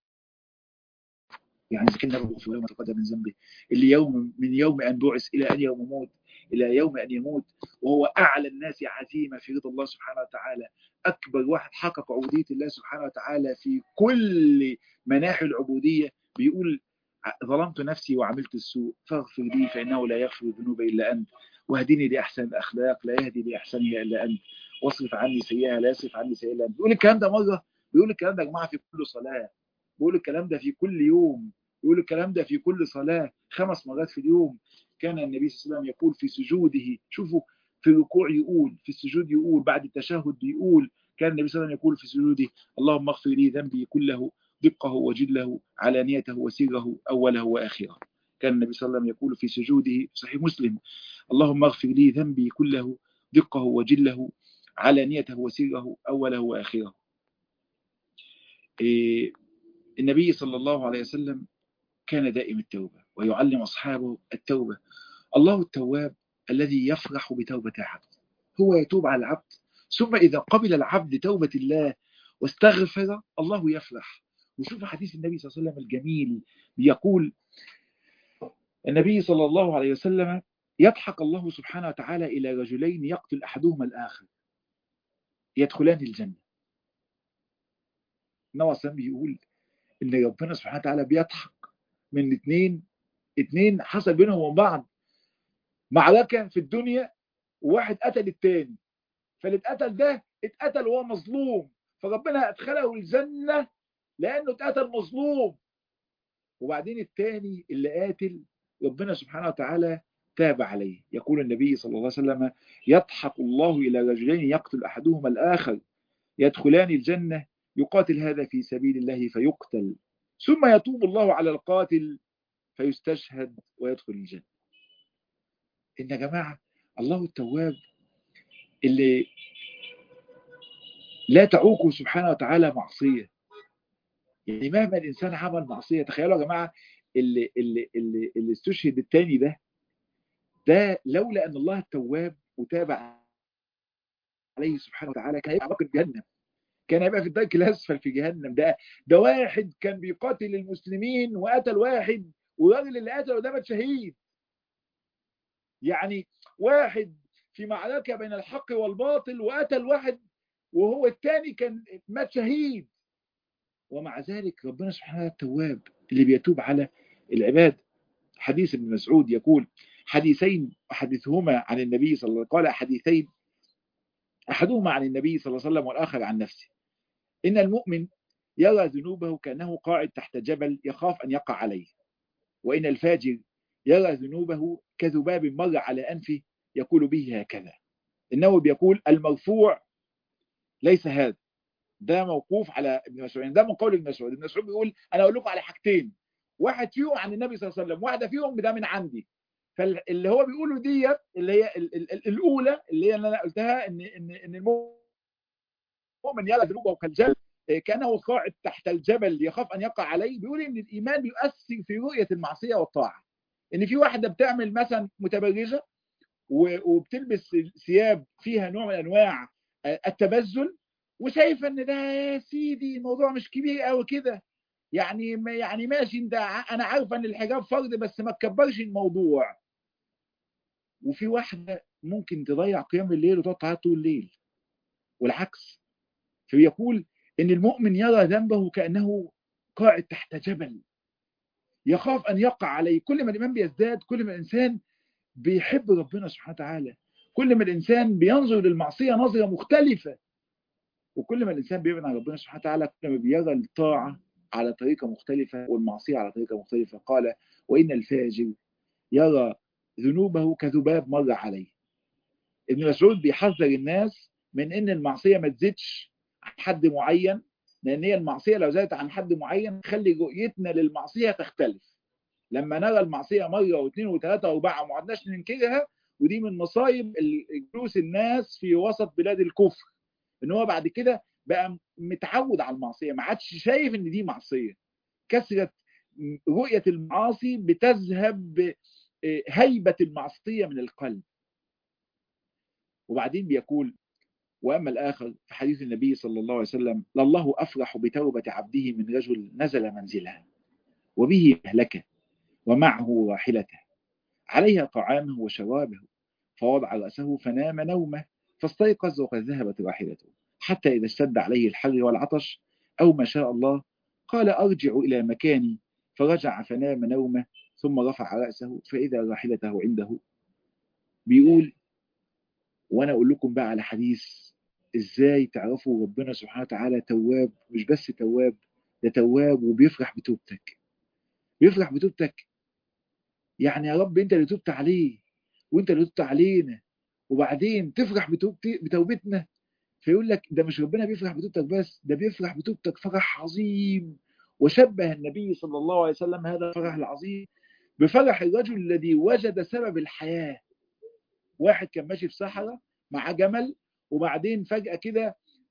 Speaker 1: يعني اذا كان الغفور يوم تقدم من ذنبه اللي يوم من يوم ان بعث الى ان يوم موت الى يوم ان يموت وهو اعلى الناس عزيمه في رضا الله سبحانه وتعالى اكبر واحد حقق عبوديه الله سبحانه وتعالى في كل مناحي العبوديه بيقول ظلمت نفسي وعملت السوء فاغفر لي فانه لا يغفر الذنوب الا انت واهدني لاحسن الاخلاق لا يهدي لاحسنها الا انت واصرف عني سيئها لا يصرف عني سيئها الا انت بيقول الكلام ده مره بيقول الكلام ده يا جماعه في كل صلاه بيقول الكلام ده في كل يوم يقول الكلام ده في كل صلاة خمس مرات في اليوم كان النبي صلى الله عليه وسلم يقول في سجوده شوفوا في الركوع يقول في السجود يقول بعد التشهد يقول كان النبي صلى الله عليه وسلم يقول في سجوده اللهم اغفر لي ذنبي كله دقه وجله علانيته وسره أوله وآخره كان النبي صلى الله عليه وسلم يقول في سجوده صحيح مسلم اللهم اغفر لي ذنبي كله دقه وجله علانيته وسره أوله وآخره النبي صلى الله عليه وسلم كان دائم التوبة ويعلم أصحابه التوبة الله التواب الذي يفرح بتوبة العبد هو يتوب على العبد ثم إذا قبل العبد توبة الله واستغفر الله يفرح وشوف حديث النبي صلى الله عليه وسلم الجميل يقول النبي صلى الله عليه وسلم يضحك الله سبحانه وتعالى إلى رجلين يقتل أحدهما الآخر يدخلان الجنة نوع سام بيقول إن ربنا سبحانه وتعالى بيضحك من اتنين اتنين حصل بينهم وبين بعض معركة في الدنيا وواحد قتل التاني فاللي اتقتل ده اتقتل وهو مظلوم فربنا ادخله الجنة لأنه اتقتل مظلوم وبعدين التاني اللي قاتل ربنا سبحانه وتعالى تاب عليه يقول النبي صلى الله عليه وسلم يضحك الله إلى رجلين يقتل أحدهما الآخر يدخلان الجنة يقاتل هذا في سبيل الله فيقتل ثم يتوب الله على القاتل فيستشهد ويدخل الجنة إن يا جماعة الله التواب اللي لا تعوقه سبحانه وتعالى معصية يعني مهما الإنسان عمل معصية تخيلوا يا جماعة اللي, اللي, اللي, اللي استشهد التاني ده ده لولا أن الله التواب وتابع عليه سبحانه وتعالى كان هيبقى في جهنم كان هيبقى في الدرك الأسفل في جهنم ده ده واحد كان بيقاتل المسلمين وقتل واحد والراجل اللي قتله ده مات شهيد يعني واحد في معركة بين الحق والباطل وقتل واحد وهو الثاني كان مات شهيد ومع ذلك ربنا سبحانه وتعالى التواب اللي بيتوب على العباد حديث ابن مسعود يقول حديثين أحدثهما عن النبي صلى الله عليه وسلم قال حديثين أحدهما عن النبي صلى الله عليه وسلم والآخر عن نفسه إن المؤمن يرى ذنوبه كأنه قاعد تحت جبل يخاف أن يقع عليه وإن الفاجر يرى ذنوبه كذباب مر على أنفه يقول به هكذا إنه بيقول المرفوع ليس هذا ده موقوف على ابن مسعود ده من قول ابن مسعود ابن مسعود بيقول انا اقول لكم على حاجتين واحد فيهم عن النبي صلى الله عليه وسلم واحده فيهم ده من عندي فاللي هو بيقوله ديت اللي هي الاولى اللي هي اللي انا قلتها ان ان ان المؤمن يرى ذنوبه كالجبل كانه قاعد تحت الجبل يخاف ان يقع عليه بيقول ان الايمان بيؤثر في رؤيه المعصيه والطاعه ان في واحده بتعمل مثلا متبرجه وبتلبس ثياب فيها نوع من انواع التبذل وشايفه ان ده يا سيدي الموضوع مش كبير قوي كده يعني يعني ماشي انت انا عارفه ان الحجاب فرض بس ما تكبرش الموضوع وفي واحده ممكن تضيع قيام الليل وتقعد تعيط طول الليل والعكس فبيقول ان المؤمن يرى ذنبه كانه قاعد تحت جبل يخاف ان يقع عليه كل ما الايمان بيزداد كل ما الانسان بيحب ربنا سبحانه وتعالى كل ما الانسان بينظر للمعصيه نظره مختلفه وكل ما الانسان بيبعد عن ربنا سبحانه وتعالى كل ما بيرى الطاعه على طريقه مختلفه والمعصيه على طريقه مختلفه قال وان الفاجر يرى ذنوبه كذباب مر عليه ابن مسعود بيحذر الناس من ان المعصيه ما تزيدش عن حد معين لان هي المعصيه لو زادت عن حد معين تخلي رؤيتنا للمعصيه تختلف لما نرى المعصيه مره واثنين وثلاثه واربعه وما عدناش ننكرها ودي من مصايب جلوس الناس في وسط بلاد الكفر ان هو بعد كده بقى متعود على المعصيه ما عادش شايف ان دي معصيه كثره رؤيه المعاصي بتذهب هيبه المعصيه من القلب وبعدين بيقول واما الاخر في حديث النبي صلى الله عليه وسلم لله افرح بتوبه عبده من رجل نزل منزله وبه مهلكه ومعه راحلته عليها طعامه وشرابه فوضع راسه فنام نومه فاستيقظ وقد ذهبت راحلته حتى إذا اشتد عليه الحر والعطش أو ما شاء الله قال أرجع إلى مكاني فرجع فنام نومه ثم رفع رأسه فإذا راحلته عنده بيقول وأنا أقول لكم بقى على حديث إزاي تعرفوا ربنا سبحانه وتعالى تواب مش بس تواب ده تواب وبيفرح بتوبتك بيفرح بتوبتك يعني يا رب أنت اللي تبت عليه وأنت اللي تبت علينا وبعدين تفرح بتوبتنا فيقول لك ده مش ربنا بيفرح بتوبتك بس ده بيفرح بتوبتك فرح عظيم وشبه النبي صلى الله عليه وسلم هذا الفرح العظيم بفرح الرجل الذي وجد سبب الحياة واحد كان ماشي في صحراء مع جمل وبعدين فجأة كده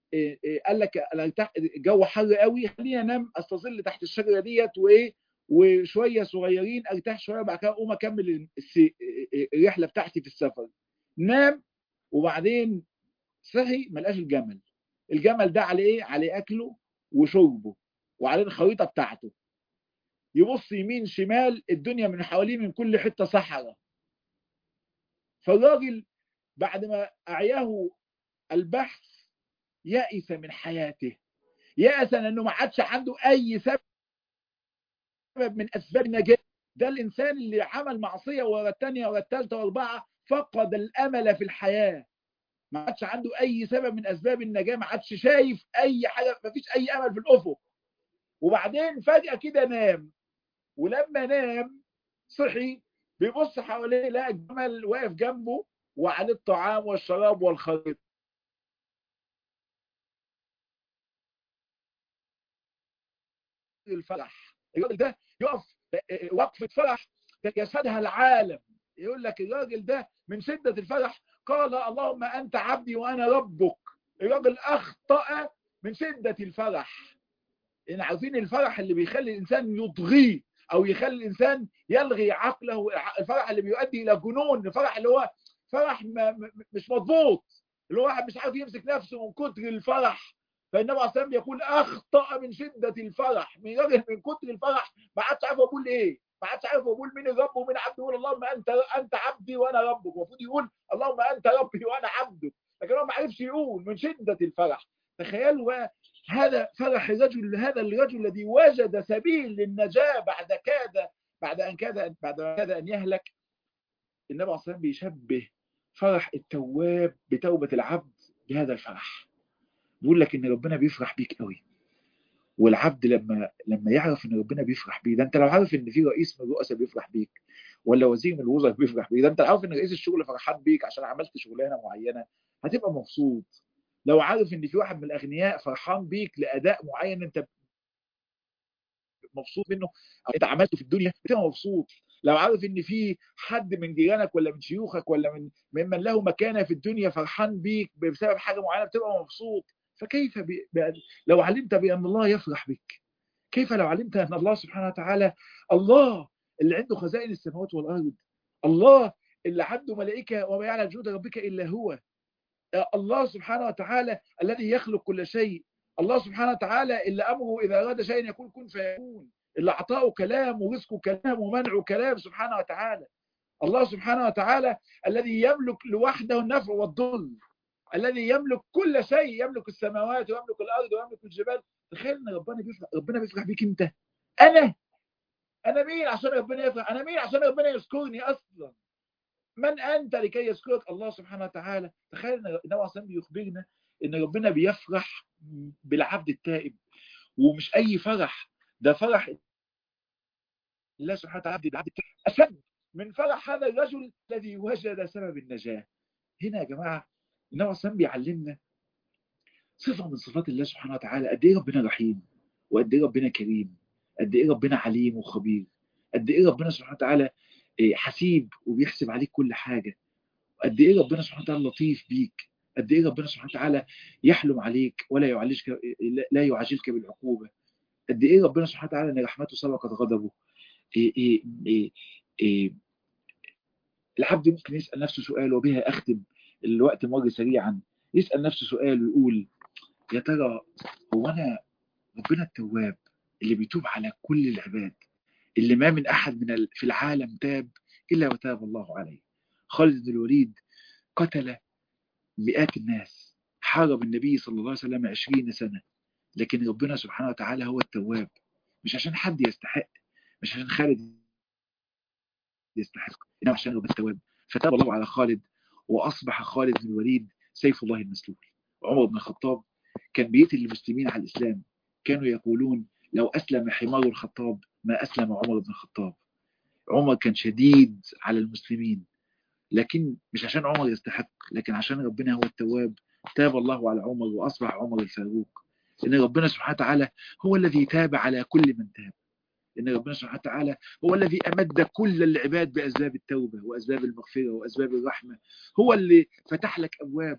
Speaker 1: قال لك الجو حر قوي خليني انام استظل تحت الشجره ديت وايه وشويه صغيرين ارتاح شويه وبعد كده اقوم اكمل الرحله بتاعتي في السفر نام وبعدين صحي ما لقاش الجمل الجمل ده عليه ايه عليه اكله وشربه وعليه الخريطه بتاعته يبص يمين شمال الدنيا من حواليه من كل حته صحراء فالراجل بعد ما اعياه البحث يأس من حياته يأس لانه ما عادش عنده اي سبب من اسباب النجاه ده الانسان اللي عمل معصيه ورا الثانيه ورا الثالثه والاربعه فقد الامل في الحياه ما عادش عنده اي سبب من اسباب النجاه ما عادش شايف اي حاجه ما فيش اي امل في الافق وبعدين فجاه كده نام ولما نام صحي بيبص حواليه لقى الجمل واقف جنبه وعليه الطعام والشراب والخريطه الفرح الراجل ده يقف وقفه فرح يشهدها العالم يقول لك الراجل ده من شده الفرح قال اللهم انت عبدي وانا ربك الراجل اخطا من شده الفرح ان عارفين الفرح اللي بيخلي الانسان يطغيه او يخلي الانسان يلغي عقله الفرح اللي بيؤدي الى جنون الفرح اللي هو فرح مش مضبوط اللي هو واحد مش عارف يمسك نفسه من كتر الفرح فالنبي عليه الصلاه يقول اخطا من شده الفرح من راجل من كتر الفرح ما عادش عارف اقول ايه ما عادش عارف اقول مين الرب ومين عبده يقول اللهم انت انت عبدي وانا ربك المفروض يقول اللهم انت ربي وانا عبدك لكن هو ما عرفش يقول من شده الفرح تخيلوا هذا فرح الرجل هذا الرجل الذي وجد سبيل للنجاه بعد كاد بعد ان كاد بعد ان كاد ان يهلك النبي عليه الصلاه بيشبه فرح التواب بتوبه العبد بهذا الفرح بيقول لك ان ربنا بيفرح بيك قوي والعبد لما لما يعرف ان ربنا بيفرح بيه ده انت لو عارف ان في رئيس من الرؤساء بيفرح بيك ولا وزير من الوزراء بيفرح بيك ده انت عارف ان رئيس الشغل فرحان بيك عشان عملت شغلانه معينه هتبقى مبسوط لو عارف ان في واحد من الاغنياء فرحان بيك لاداء معين انت مبسوط منه او انت عملته في الدنيا بتبقى مبسوط لو عارف ان في حد من جيرانك ولا من شيوخك ولا من ممن له مكانه في الدنيا فرحان بيك بسبب حاجه معينه بتبقى مبسوط فكيف ب... ب... لو علمت بان الله يفرح بك كيف لو علمت ان الله سبحانه وتعالى الله اللي عنده خزائن السماوات والارض الله اللي عنده ملائكه وما يعلم جود ربك الا هو الله سبحانه وتعالى الذي يخلق كل شيء الله سبحانه وتعالى اللي امره اذا اراد شيئا يقول كن فيكون اللي عطاؤه كلام ورزقه كلام ومنعه كلام سبحانه وتعالى الله سبحانه وتعالى الذي يملك لوحده النفع والضر الذي يملك كل شيء يملك السماوات ويملك الارض ويملك الجبال تخيل ان ربنا بيفرح ربنا بيفرح بيك انت انا انا مين عشان ربنا يفرح انا مين عشان ربنا يذكرني اصلا من انت لكي يذكرك الله سبحانه وتعالى تخيل ان النبي عليه الصلاه بيخبرنا ان ربنا بيفرح بالعبد التائب ومش اي فرح ده فرح الله سبحانه وتعالى بالعبد التائب اشد من فرح هذا الرجل الذي وجد سبب النجاه هنا يا جماعه النبي عليه الصلاه بيعلمنا صفه من صفات الله سبحانه وتعالى قد ايه ربنا رحيم وقد ايه ربنا كريم قد ايه ربنا عليم وخبير قد ايه ربنا سبحانه وتعالى حسيب وبيحسب عليك كل حاجه قد ايه ربنا سبحانه وتعالى لطيف بيك قد ايه ربنا سبحانه وتعالى يحلم عليك ولا يعالجك لا يعاجلك بالعقوبه قد ايه ربنا سبحانه وتعالى ان رحمته سبقت غضبه إيه إيه إيه إيه العبد ممكن يسال نفسه سؤال وبها اختم الوقت مر سريعا يسال نفسه سؤال ويقول يا ترى هو انا ربنا التواب اللي بيتوب على كل العباد اللي ما من احد من في العالم تاب الا وتاب الله عليه خالد بن الوليد قتل مئات الناس حارب النبي صلى الله عليه وسلم عشرين سنة لكن ربنا سبحانه وتعالى هو التواب مش عشان حد يستحق مش عشان خالد يستحق إنما عشان ربنا التواب فتاب الله على خالد وأصبح خالد بن الوليد سيف الله المسلول عمر بن الخطاب كان بيقتل المسلمين على الإسلام كانوا يقولون لو أسلم حمار الخطاب ما أسلم عمر بن الخطاب عمر كان شديد على المسلمين لكن مش عشان عمر يستحق لكن عشان ربنا هو التواب تاب الله على عمر وأصبح عمر الفاروق إن ربنا سبحانه وتعالى هو الذي تاب على كل من تاب إن ربنا سبحانه وتعالى هو الذي أمد كل العباد بأسباب التوبة وأسباب المغفرة وأسباب الرحمة هو اللي فتح لك أبواب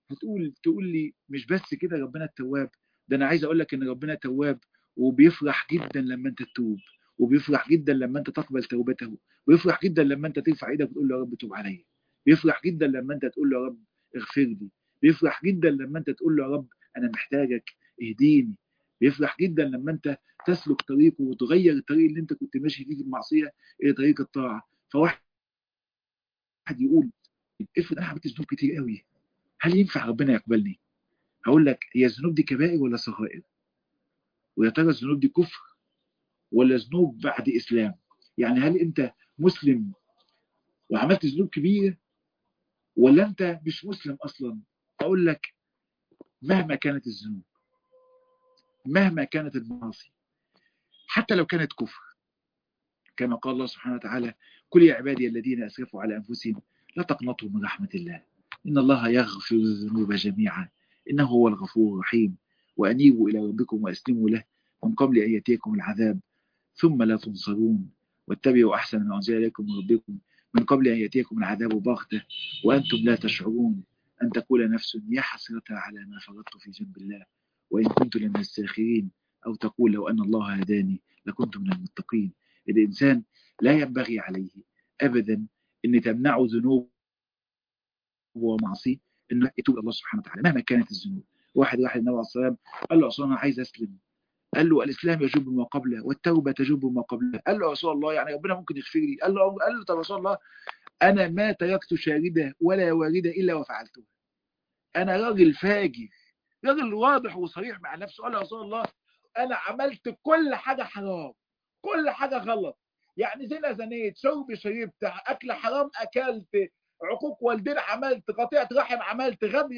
Speaker 1: هتقول تقول لي مش بس كده ربنا التواب ده انا عايز اقول لك ان ربنا تواب وبيفرح جدا لما انت تتوب وبيفرح جدا لما انت تقبل توبته ويفرح جدا لما انت ترفع ايدك وتقول له يا رب توب عليا بيفرح جدا لما انت تقول له يا رب اغفر لي بيفرح جدا لما انت تقول له يا رب انا محتاجك اهديني بيفرح جدا لما انت تسلك طريقه وتغير الطريق اللي انت كنت ماشي فيه في المعصيه الى طريق الطاعه فواحد يقول افرض انا عملت ذنوب كتير قوي هل ينفع ربنا يقبلني هقول لك هي الذنوب دي كبائر ولا صغائر ويا ترى الذنوب دي كفر ولا ذنوب بعد اسلام يعني هل انت مسلم وعملت ذنوب كبيره ولا انت مش مسلم اصلا اقول لك مهما كانت الذنوب مهما كانت المعاصي حتى لو كانت كفر كما قال الله سبحانه وتعالى كل يا عبادي الذين اسرفوا على انفسهم لا تقنطوا من رحمه الله ان الله يغفر الذنوب جميعا انه هو الغفور الرحيم وانيبوا الى ربكم واسلموا له من قبل ان ياتيكم العذاب ثم لا تنصرون واتبعوا احسن ما انزل اليكم من ربكم من قبل ان ياتيكم العذاب بغته وانتم لا تشعرون ان تقول نفس يا حسرة على ما فرطت في جنب الله وان كنت لمن الساخرين او تقول لو ان الله هداني لكنت من المتقين الانسان لا ينبغي عليه ابدا ان تمنعه ذنوب ومعصيه انه يتوب الله سبحانه وتعالى مهما كانت الذنوب واحد راح النبي عليه الصلاه والسلام قال له اصلا انا عايز اسلم قال له الاسلام يجب ما قبله والتوبه تجب ما قبله قال له يا رسول الله يعني ربنا ممكن يغفر لي قال له قال له طب يا رسول الله انا ما تركت شارده ولا وارده الا وفعلته انا راجل فاجر راجل واضح وصريح مع نفسه قال يا رسول الله انا عملت كل حاجه حرام كل حاجه غلط يعني زنا زنيت شرب شربت اكل حرام اكلت عقوق والدين عملت قطيعه رحم عملت غبي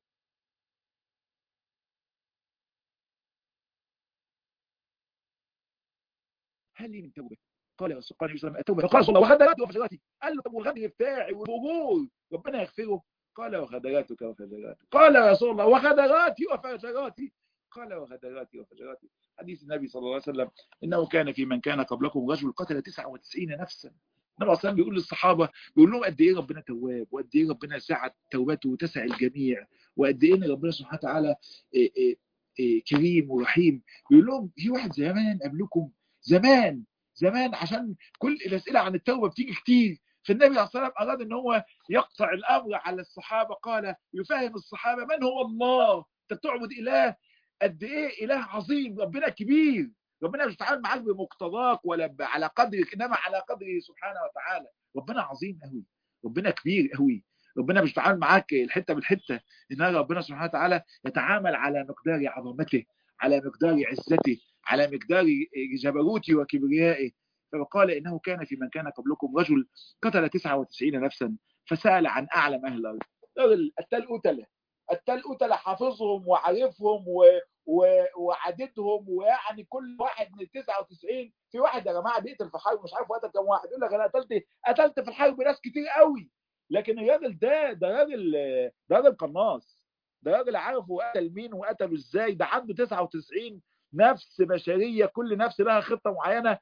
Speaker 1: هل لي من توبه قال يا رسول الله قال التوبه فقال صلى الله وخدراتي وفجراتي قال له طب والغدر بتاعي والفجور ربنا يغفره قال وخدراتك وفجراتي قال يا رسول الله وخدراتي وفجراتي قال وخدراتي وفجراتي حديث النبي صلى الله عليه وسلم انه كان في من كان قبلكم رجل قتل 99 نفسا النبي صلى بيقول للصحابه بيقول لهم قد ايه ربنا تواب وقد ايه ربنا سعه توبته وتسع الجميع وقد ايه ان ربنا سبحانه وتعالى إيه إيه إيه كريم ورحيم بيقول لهم في واحد زمان قبلكم زمان زمان عشان كل الاسئله عن التوبه بتيجي كتير فالنبي عليه الصلاه والسلام اراد ان هو يقطع الامر على الصحابه قال يفهم الصحابه من هو الله انت بتعبد اله قد ايه اله عظيم ربنا كبير ربنا مش بيتعامل معاك بمقتضاك ولا على قدرك انما على قدره سبحانه وتعالى ربنا عظيم قوي ربنا كبير قوي ربنا مش بيتعامل معاك الحته بالحته ان ربنا سبحانه وتعالى يتعامل على مقدار عظمته على مقدار عزته على مقدار جبروته وكبريائه فقال انه كان في من كان قبلكم رجل قتل 99 نفسا فسال عن اعلم اهل الارض رجل التل قتله التل قتله حافظهم وعارفهم و... و... وعددهم ويعني كل واحد من ال 99 في واحد يا جماعه بيقتل في حرب مش عارف قتل كام واحد يقول لك انا قتلت قتلت في الحرب ناس كتير قوي لكن الراجل ده ده راجل ده راجل قناص ده راجل عارف هو قتل مين وقتله ازاي ده عنده 99 نفس بشريه كل نفس لها خطه معينه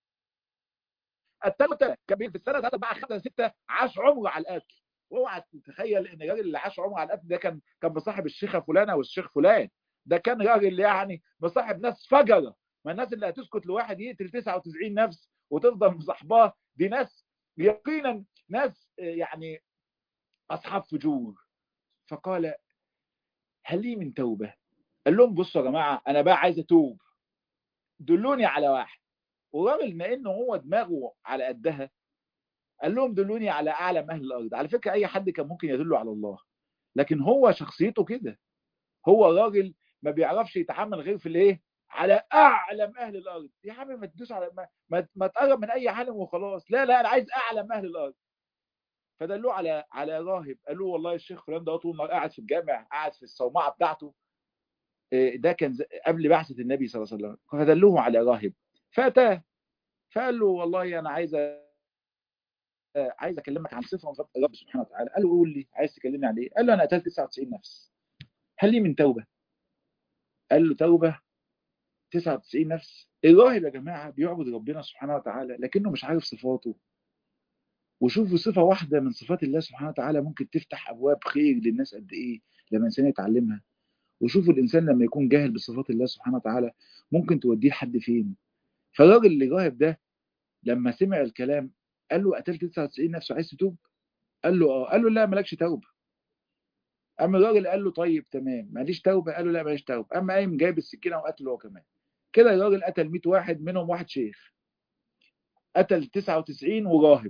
Speaker 1: الثالثه كان في السنه 3 4 5 6 عاش عمره على القتل اوعى تتخيل ان الراجل اللي عاش عمره على القتل ده كان كان مصاحب الشيخه فلانه والشيخ فلان ده كان راجل يعني مصاحب ناس فجره ما الناس اللي هتسكت لواحد يقتل 99 نفس وتفضل مصاحباه دي ناس يقينا ناس يعني اصحاب فجور فقال هل لي من توبه قال لهم بصوا يا جماعه انا بقى عايز اتوب دلوني على واحد والراجل ما انه هو دماغه على قدها قال لهم دلوني على اعلم اهل الارض على فكره اي حد كان ممكن يدله على الله لكن هو شخصيته كده هو راجل ما بيعرفش يتعامل غير في الايه على اعلم اهل الارض يا عم ما تدوس على ما, ما, ما تقرب من اي عالم وخلاص لا لا انا عايز اعلم اهل الارض فدلوه على على راهب قالوا والله الشيخ فلان ده طول النهار قاعد في الجامع قاعد في الصومعه بتاعته ده كان قبل بعثه النبي صلى الله عليه وسلم فدلوه على راهب فاتاه فقال له والله انا عايز عايز اكلمك عن صفه من صفات الرب سبحانه وتعالى قال له قول لي عايز تكلمني عن ايه قال له انا قتلت 99 نفس هل لي من توبه قال له توبه 99 نفس الراهب يا جماعه بيعبد ربنا سبحانه وتعالى لكنه مش عارف صفاته وشوفوا صفة واحدة من صفات الله سبحانه وتعالى ممكن تفتح أبواب خير للناس قد إيه لما الإنسان يتعلمها وشوفوا الإنسان لما يكون جاهل بصفات الله سبحانه وتعالى ممكن توديه لحد فين فالراجل اللي راهب ده لما سمع الكلام قال له قتلت 99 نفسه عايز تتوب قال له اه قال له لا مالكش توبه اما الراجل قال له طيب تمام ماليش توبه قال له لا ماليش توبه اما قايم جايب السكينه وقتله هو كمان كده الراجل قتل 100 واحد منهم واحد شيخ قتل 99 وراهب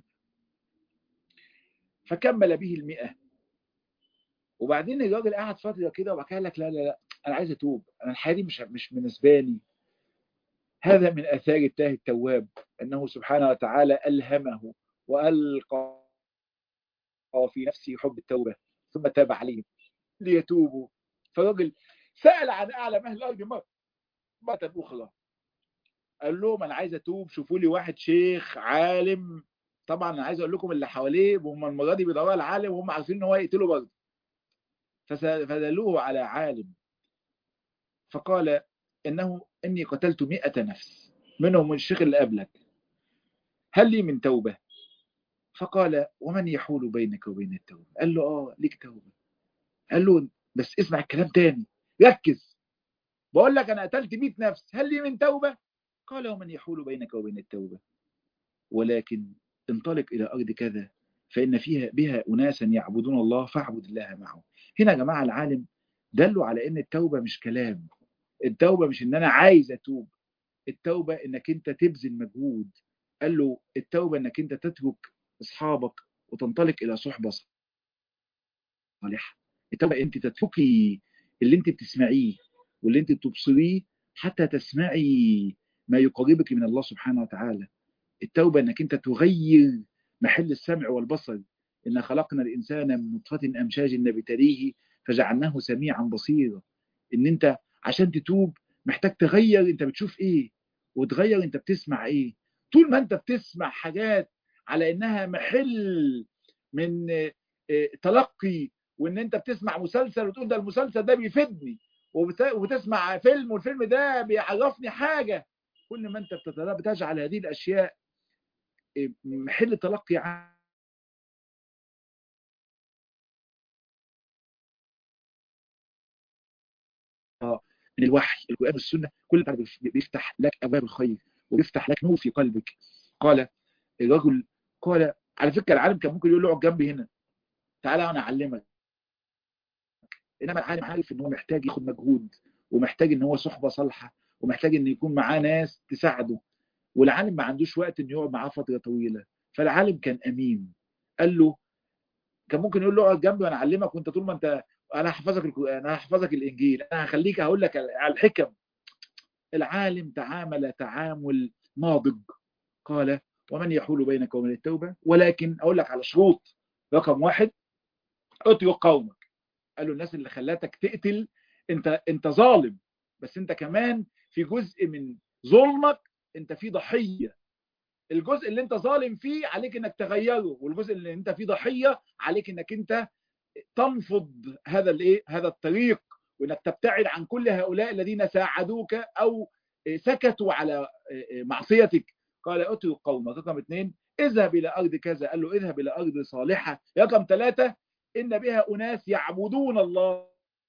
Speaker 1: فكمل به المئة وبعدين الراجل قعد فتره كده وبعد كده قال لك لا لا لا انا عايز اتوب انا الحياه دي مش مش بالنسبه هذا من اثار التاه التواب انه سبحانه وتعالى الهمه والقى في نفسه حب التوبه ثم تاب عليهم ليتوبوا فالراجل سال عن اعلم اهل الارض مره مره اخرى قال لهم انا عايز اتوب شوفوا لي واحد شيخ عالم طبعا انا عايز اقول لكم اللي حواليه هم المره دي بيدوروا على العالم وهم عارفين ان هو يقتله برضه فدلوه على عالم فقال انه اني قتلت مئة نفس منهم الشيخ اللي قبلك هل لي من توبه فقال ومن يحول بينك وبين التوبه قال له اه ليك توبه قال له بس اسمع الكلام تاني ركز بقول لك انا قتلت 100 نفس هل لي من توبه قال ومن يحول بينك وبين التوبه ولكن انطلق الى ارض كذا فان فيها بها اناسا يعبدون الله فاعبد الله معهم هنا يا جماعه العالم دلوا على ان التوبه مش كلام التوبه مش ان انا عايز اتوب التوبه انك انت تبذل مجهود قال له التوبه انك انت تترك اصحابك وتنطلق الى صحبه صالحه التوبه انت تتركي اللي انت بتسمعيه واللي انت بتبصريه حتى تسمعي ما يقربك من الله سبحانه وتعالى التوبه انك انت تغير محل السمع والبصر إن خلقنا الإنسان من نطفة أمشاج نبتليه فجعلناه سميعا بصيرا إن أنت عشان تتوب محتاج تغير أنت بتشوف إيه وتغير أنت بتسمع إيه طول ما أنت بتسمع حاجات على إنها محل من تلقي وإن أنت بتسمع مسلسل وتقول ده المسلسل ده بيفيدني وبتسمع فيلم والفيلم ده بيعرفني حاجة كل ما أنت بتجعل هذه الأشياء محل تلقي عن من الوحي القرآن والسنة كل ده بيفتح لك أبواب الخير وبيفتح لك نور في قلبك قال الرجل قال على فكرة العالم كان ممكن يقول له اقعد جنبي هنا تعالى أنا أعلمك إنما العالم عارف إن هو محتاج ياخد مجهود ومحتاج إن هو صحبة صالحة ومحتاج إن يكون معاه ناس تساعده والعالم ما عندوش وقت إنه يقعد معاه فترة طويلة فالعالم كان أمين قال له كان ممكن يقول له اقعد جنبي وانا اعلمك وانت طول ما انت انا هحفظك القران انا هحفظك الانجيل انا هخليك هقول لك على الحكم العالم تعامل تعامل ناضج قال ومن يحول بينك وبين التوبه ولكن اقول لك على شروط رقم واحد اترك قومك قال له الناس اللي خلاتك تقتل انت انت ظالم بس انت كمان في جزء من ظلمك انت في ضحيه الجزء اللي انت ظالم فيه عليك انك تغيره والجزء اللي انت فيه ضحيه عليك انك انت تنفض هذا الايه هذا الطريق وانك تبتعد عن كل هؤلاء الذين ساعدوك او سكتوا على معصيتك قال اترك قومك رقم اثنين اذهب الى ارض كذا قال له اذهب الى ارض صالحه رقم ثلاثه ان بها اناس يعبدون الله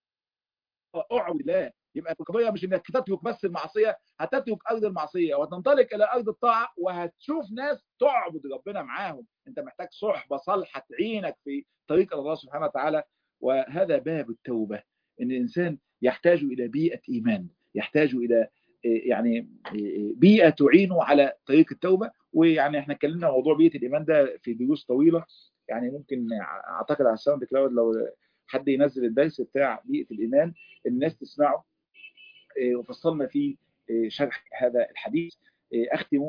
Speaker 1: اعبد الله يبقى القضيه مش انك تترك بس المعصيه هتترك ارض المعصيه وتنطلق الى ارض الطاعه وهتشوف ناس تعبد ربنا معاهم انت محتاج صحبه صالحه تعينك في طريق الله سبحانه وتعالى وهذا باب التوبه ان الانسان يحتاج الى بيئه ايمان يحتاج الى يعني بيئه تعينه على طريق التوبه ويعني احنا اتكلمنا موضوع بيئه الايمان ده في دروس طويله يعني ممكن اعتقد على الساوند كلاود لو حد ينزل الدرس بتاع بيئه الايمان الناس تسمعه وفصلنا فيه شرح هذا الحديث اختم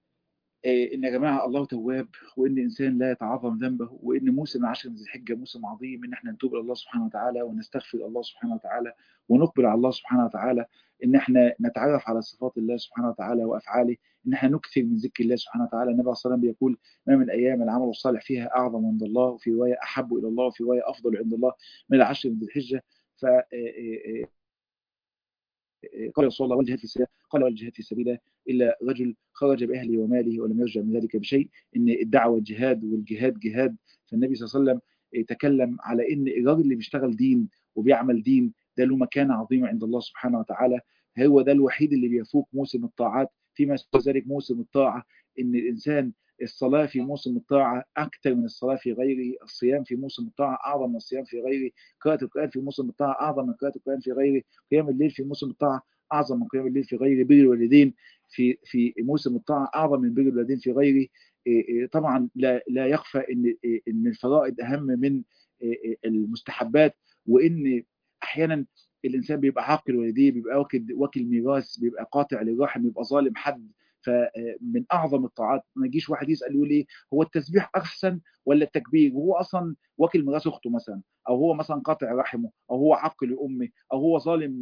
Speaker 1: ان يا جماعه الله تواب وان الانسان لا يتعظم ذنبه وان موسم عشر ذي الحجه موسم عظيم ان احنا نتوب الى الله سبحانه وتعالى ونستغفر الله سبحانه وتعالى ونقبل على الله سبحانه وتعالى ان احنا نتعرف على صفات الله سبحانه وتعالى وافعاله ان احنا نكثر من ذكر الله سبحانه وتعالى النبي صلى الله عليه وسلم بيقول ما من ايام العمل الصالح فيها اعظم عند الله وفي روايه احب الى الله وفي روايه افضل عند الله من العشر ذي الحجه ف قال رسول الله والجهاد في سبيل قال والجهاد في سبيله إلا رجل خرج بأهله وماله ولم يرجع من ذلك بشيء إن الدعوة جهاد والجهاد جهاد فالنبي صلى الله عليه وسلم تكلم على إن الراجل اللي بيشتغل دين وبيعمل دين ده له مكانة عظيمة عند الله سبحانه وتعالى هو ده الوحيد اللي بيفوق موسم الطاعات فيما سوى ذلك موسم الطاعة إن الإنسان الصلاة في موسم الطاعة أكثر من الصلاة في غيره الصيام في موسم الطاعة أعظم من الصيام في غيره قراءة القرآن في موسم الطاعة أعظم من قراءة القرآن في غيره قيام الليل في موسم الطاعة أعظم من قيام الليل في غيره بر الوالدين في في موسم الطاعة أعظم من بر الوالدين في غيره طبعا لا لا يخفى ان ان الفرائض اهم من المستحبات وان احيانا الانسان بيبقى عاقل والديه بيبقى واكل واكل ميراث بيبقى قاطع للرحم بيبقى ظالم حد فمن اعظم الطاعات ما يجيش واحد يسال يقول ايه هو التسبيح احسن ولا التكبير وهو اصلا واكل ميراث اخته مثلا او هو مثلا قاطع رحمه او هو عاقل لامه او هو ظالم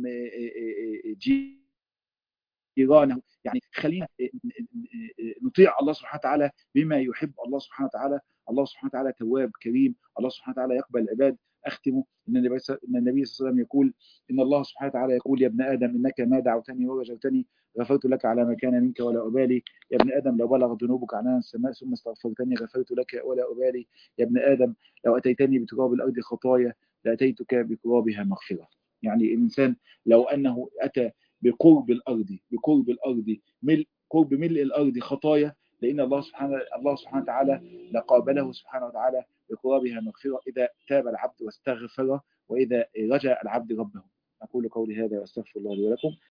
Speaker 1: جيرانه يعني خلينا نطيع الله سبحانه وتعالى بما يحب الله سبحانه وتعالى الله سبحانه وتعالى تواب كريم الله سبحانه وتعالى يقبل العباد اختمه ان النبي صلى الله عليه وسلم يقول ان الله سبحانه وتعالى يقول يا ابن ادم انك ما دعوتني ورجوتني غفرت لك على ما كان منك ولا ابالي يا ابن ادم لو بلغ ذنوبك عنان السماء ثم استغفرتني غفرت لك ولا ابالي يا ابن ادم لو اتيتني بتراب الارض خطايا لاتيتك بترابها مغفره يعني الانسان لو انه اتى بقرب الارض بقرب الارض ملء قرب ملء الارض خطايا لان الله سبحانه الله سبحانه وتعالى لقابله سبحانه وتعالى بقرابها مغفرة إذا تاب العبد واستغفر وإذا رجع العبد ربه أقول قولي هذا وأستغفر الله لي ولكم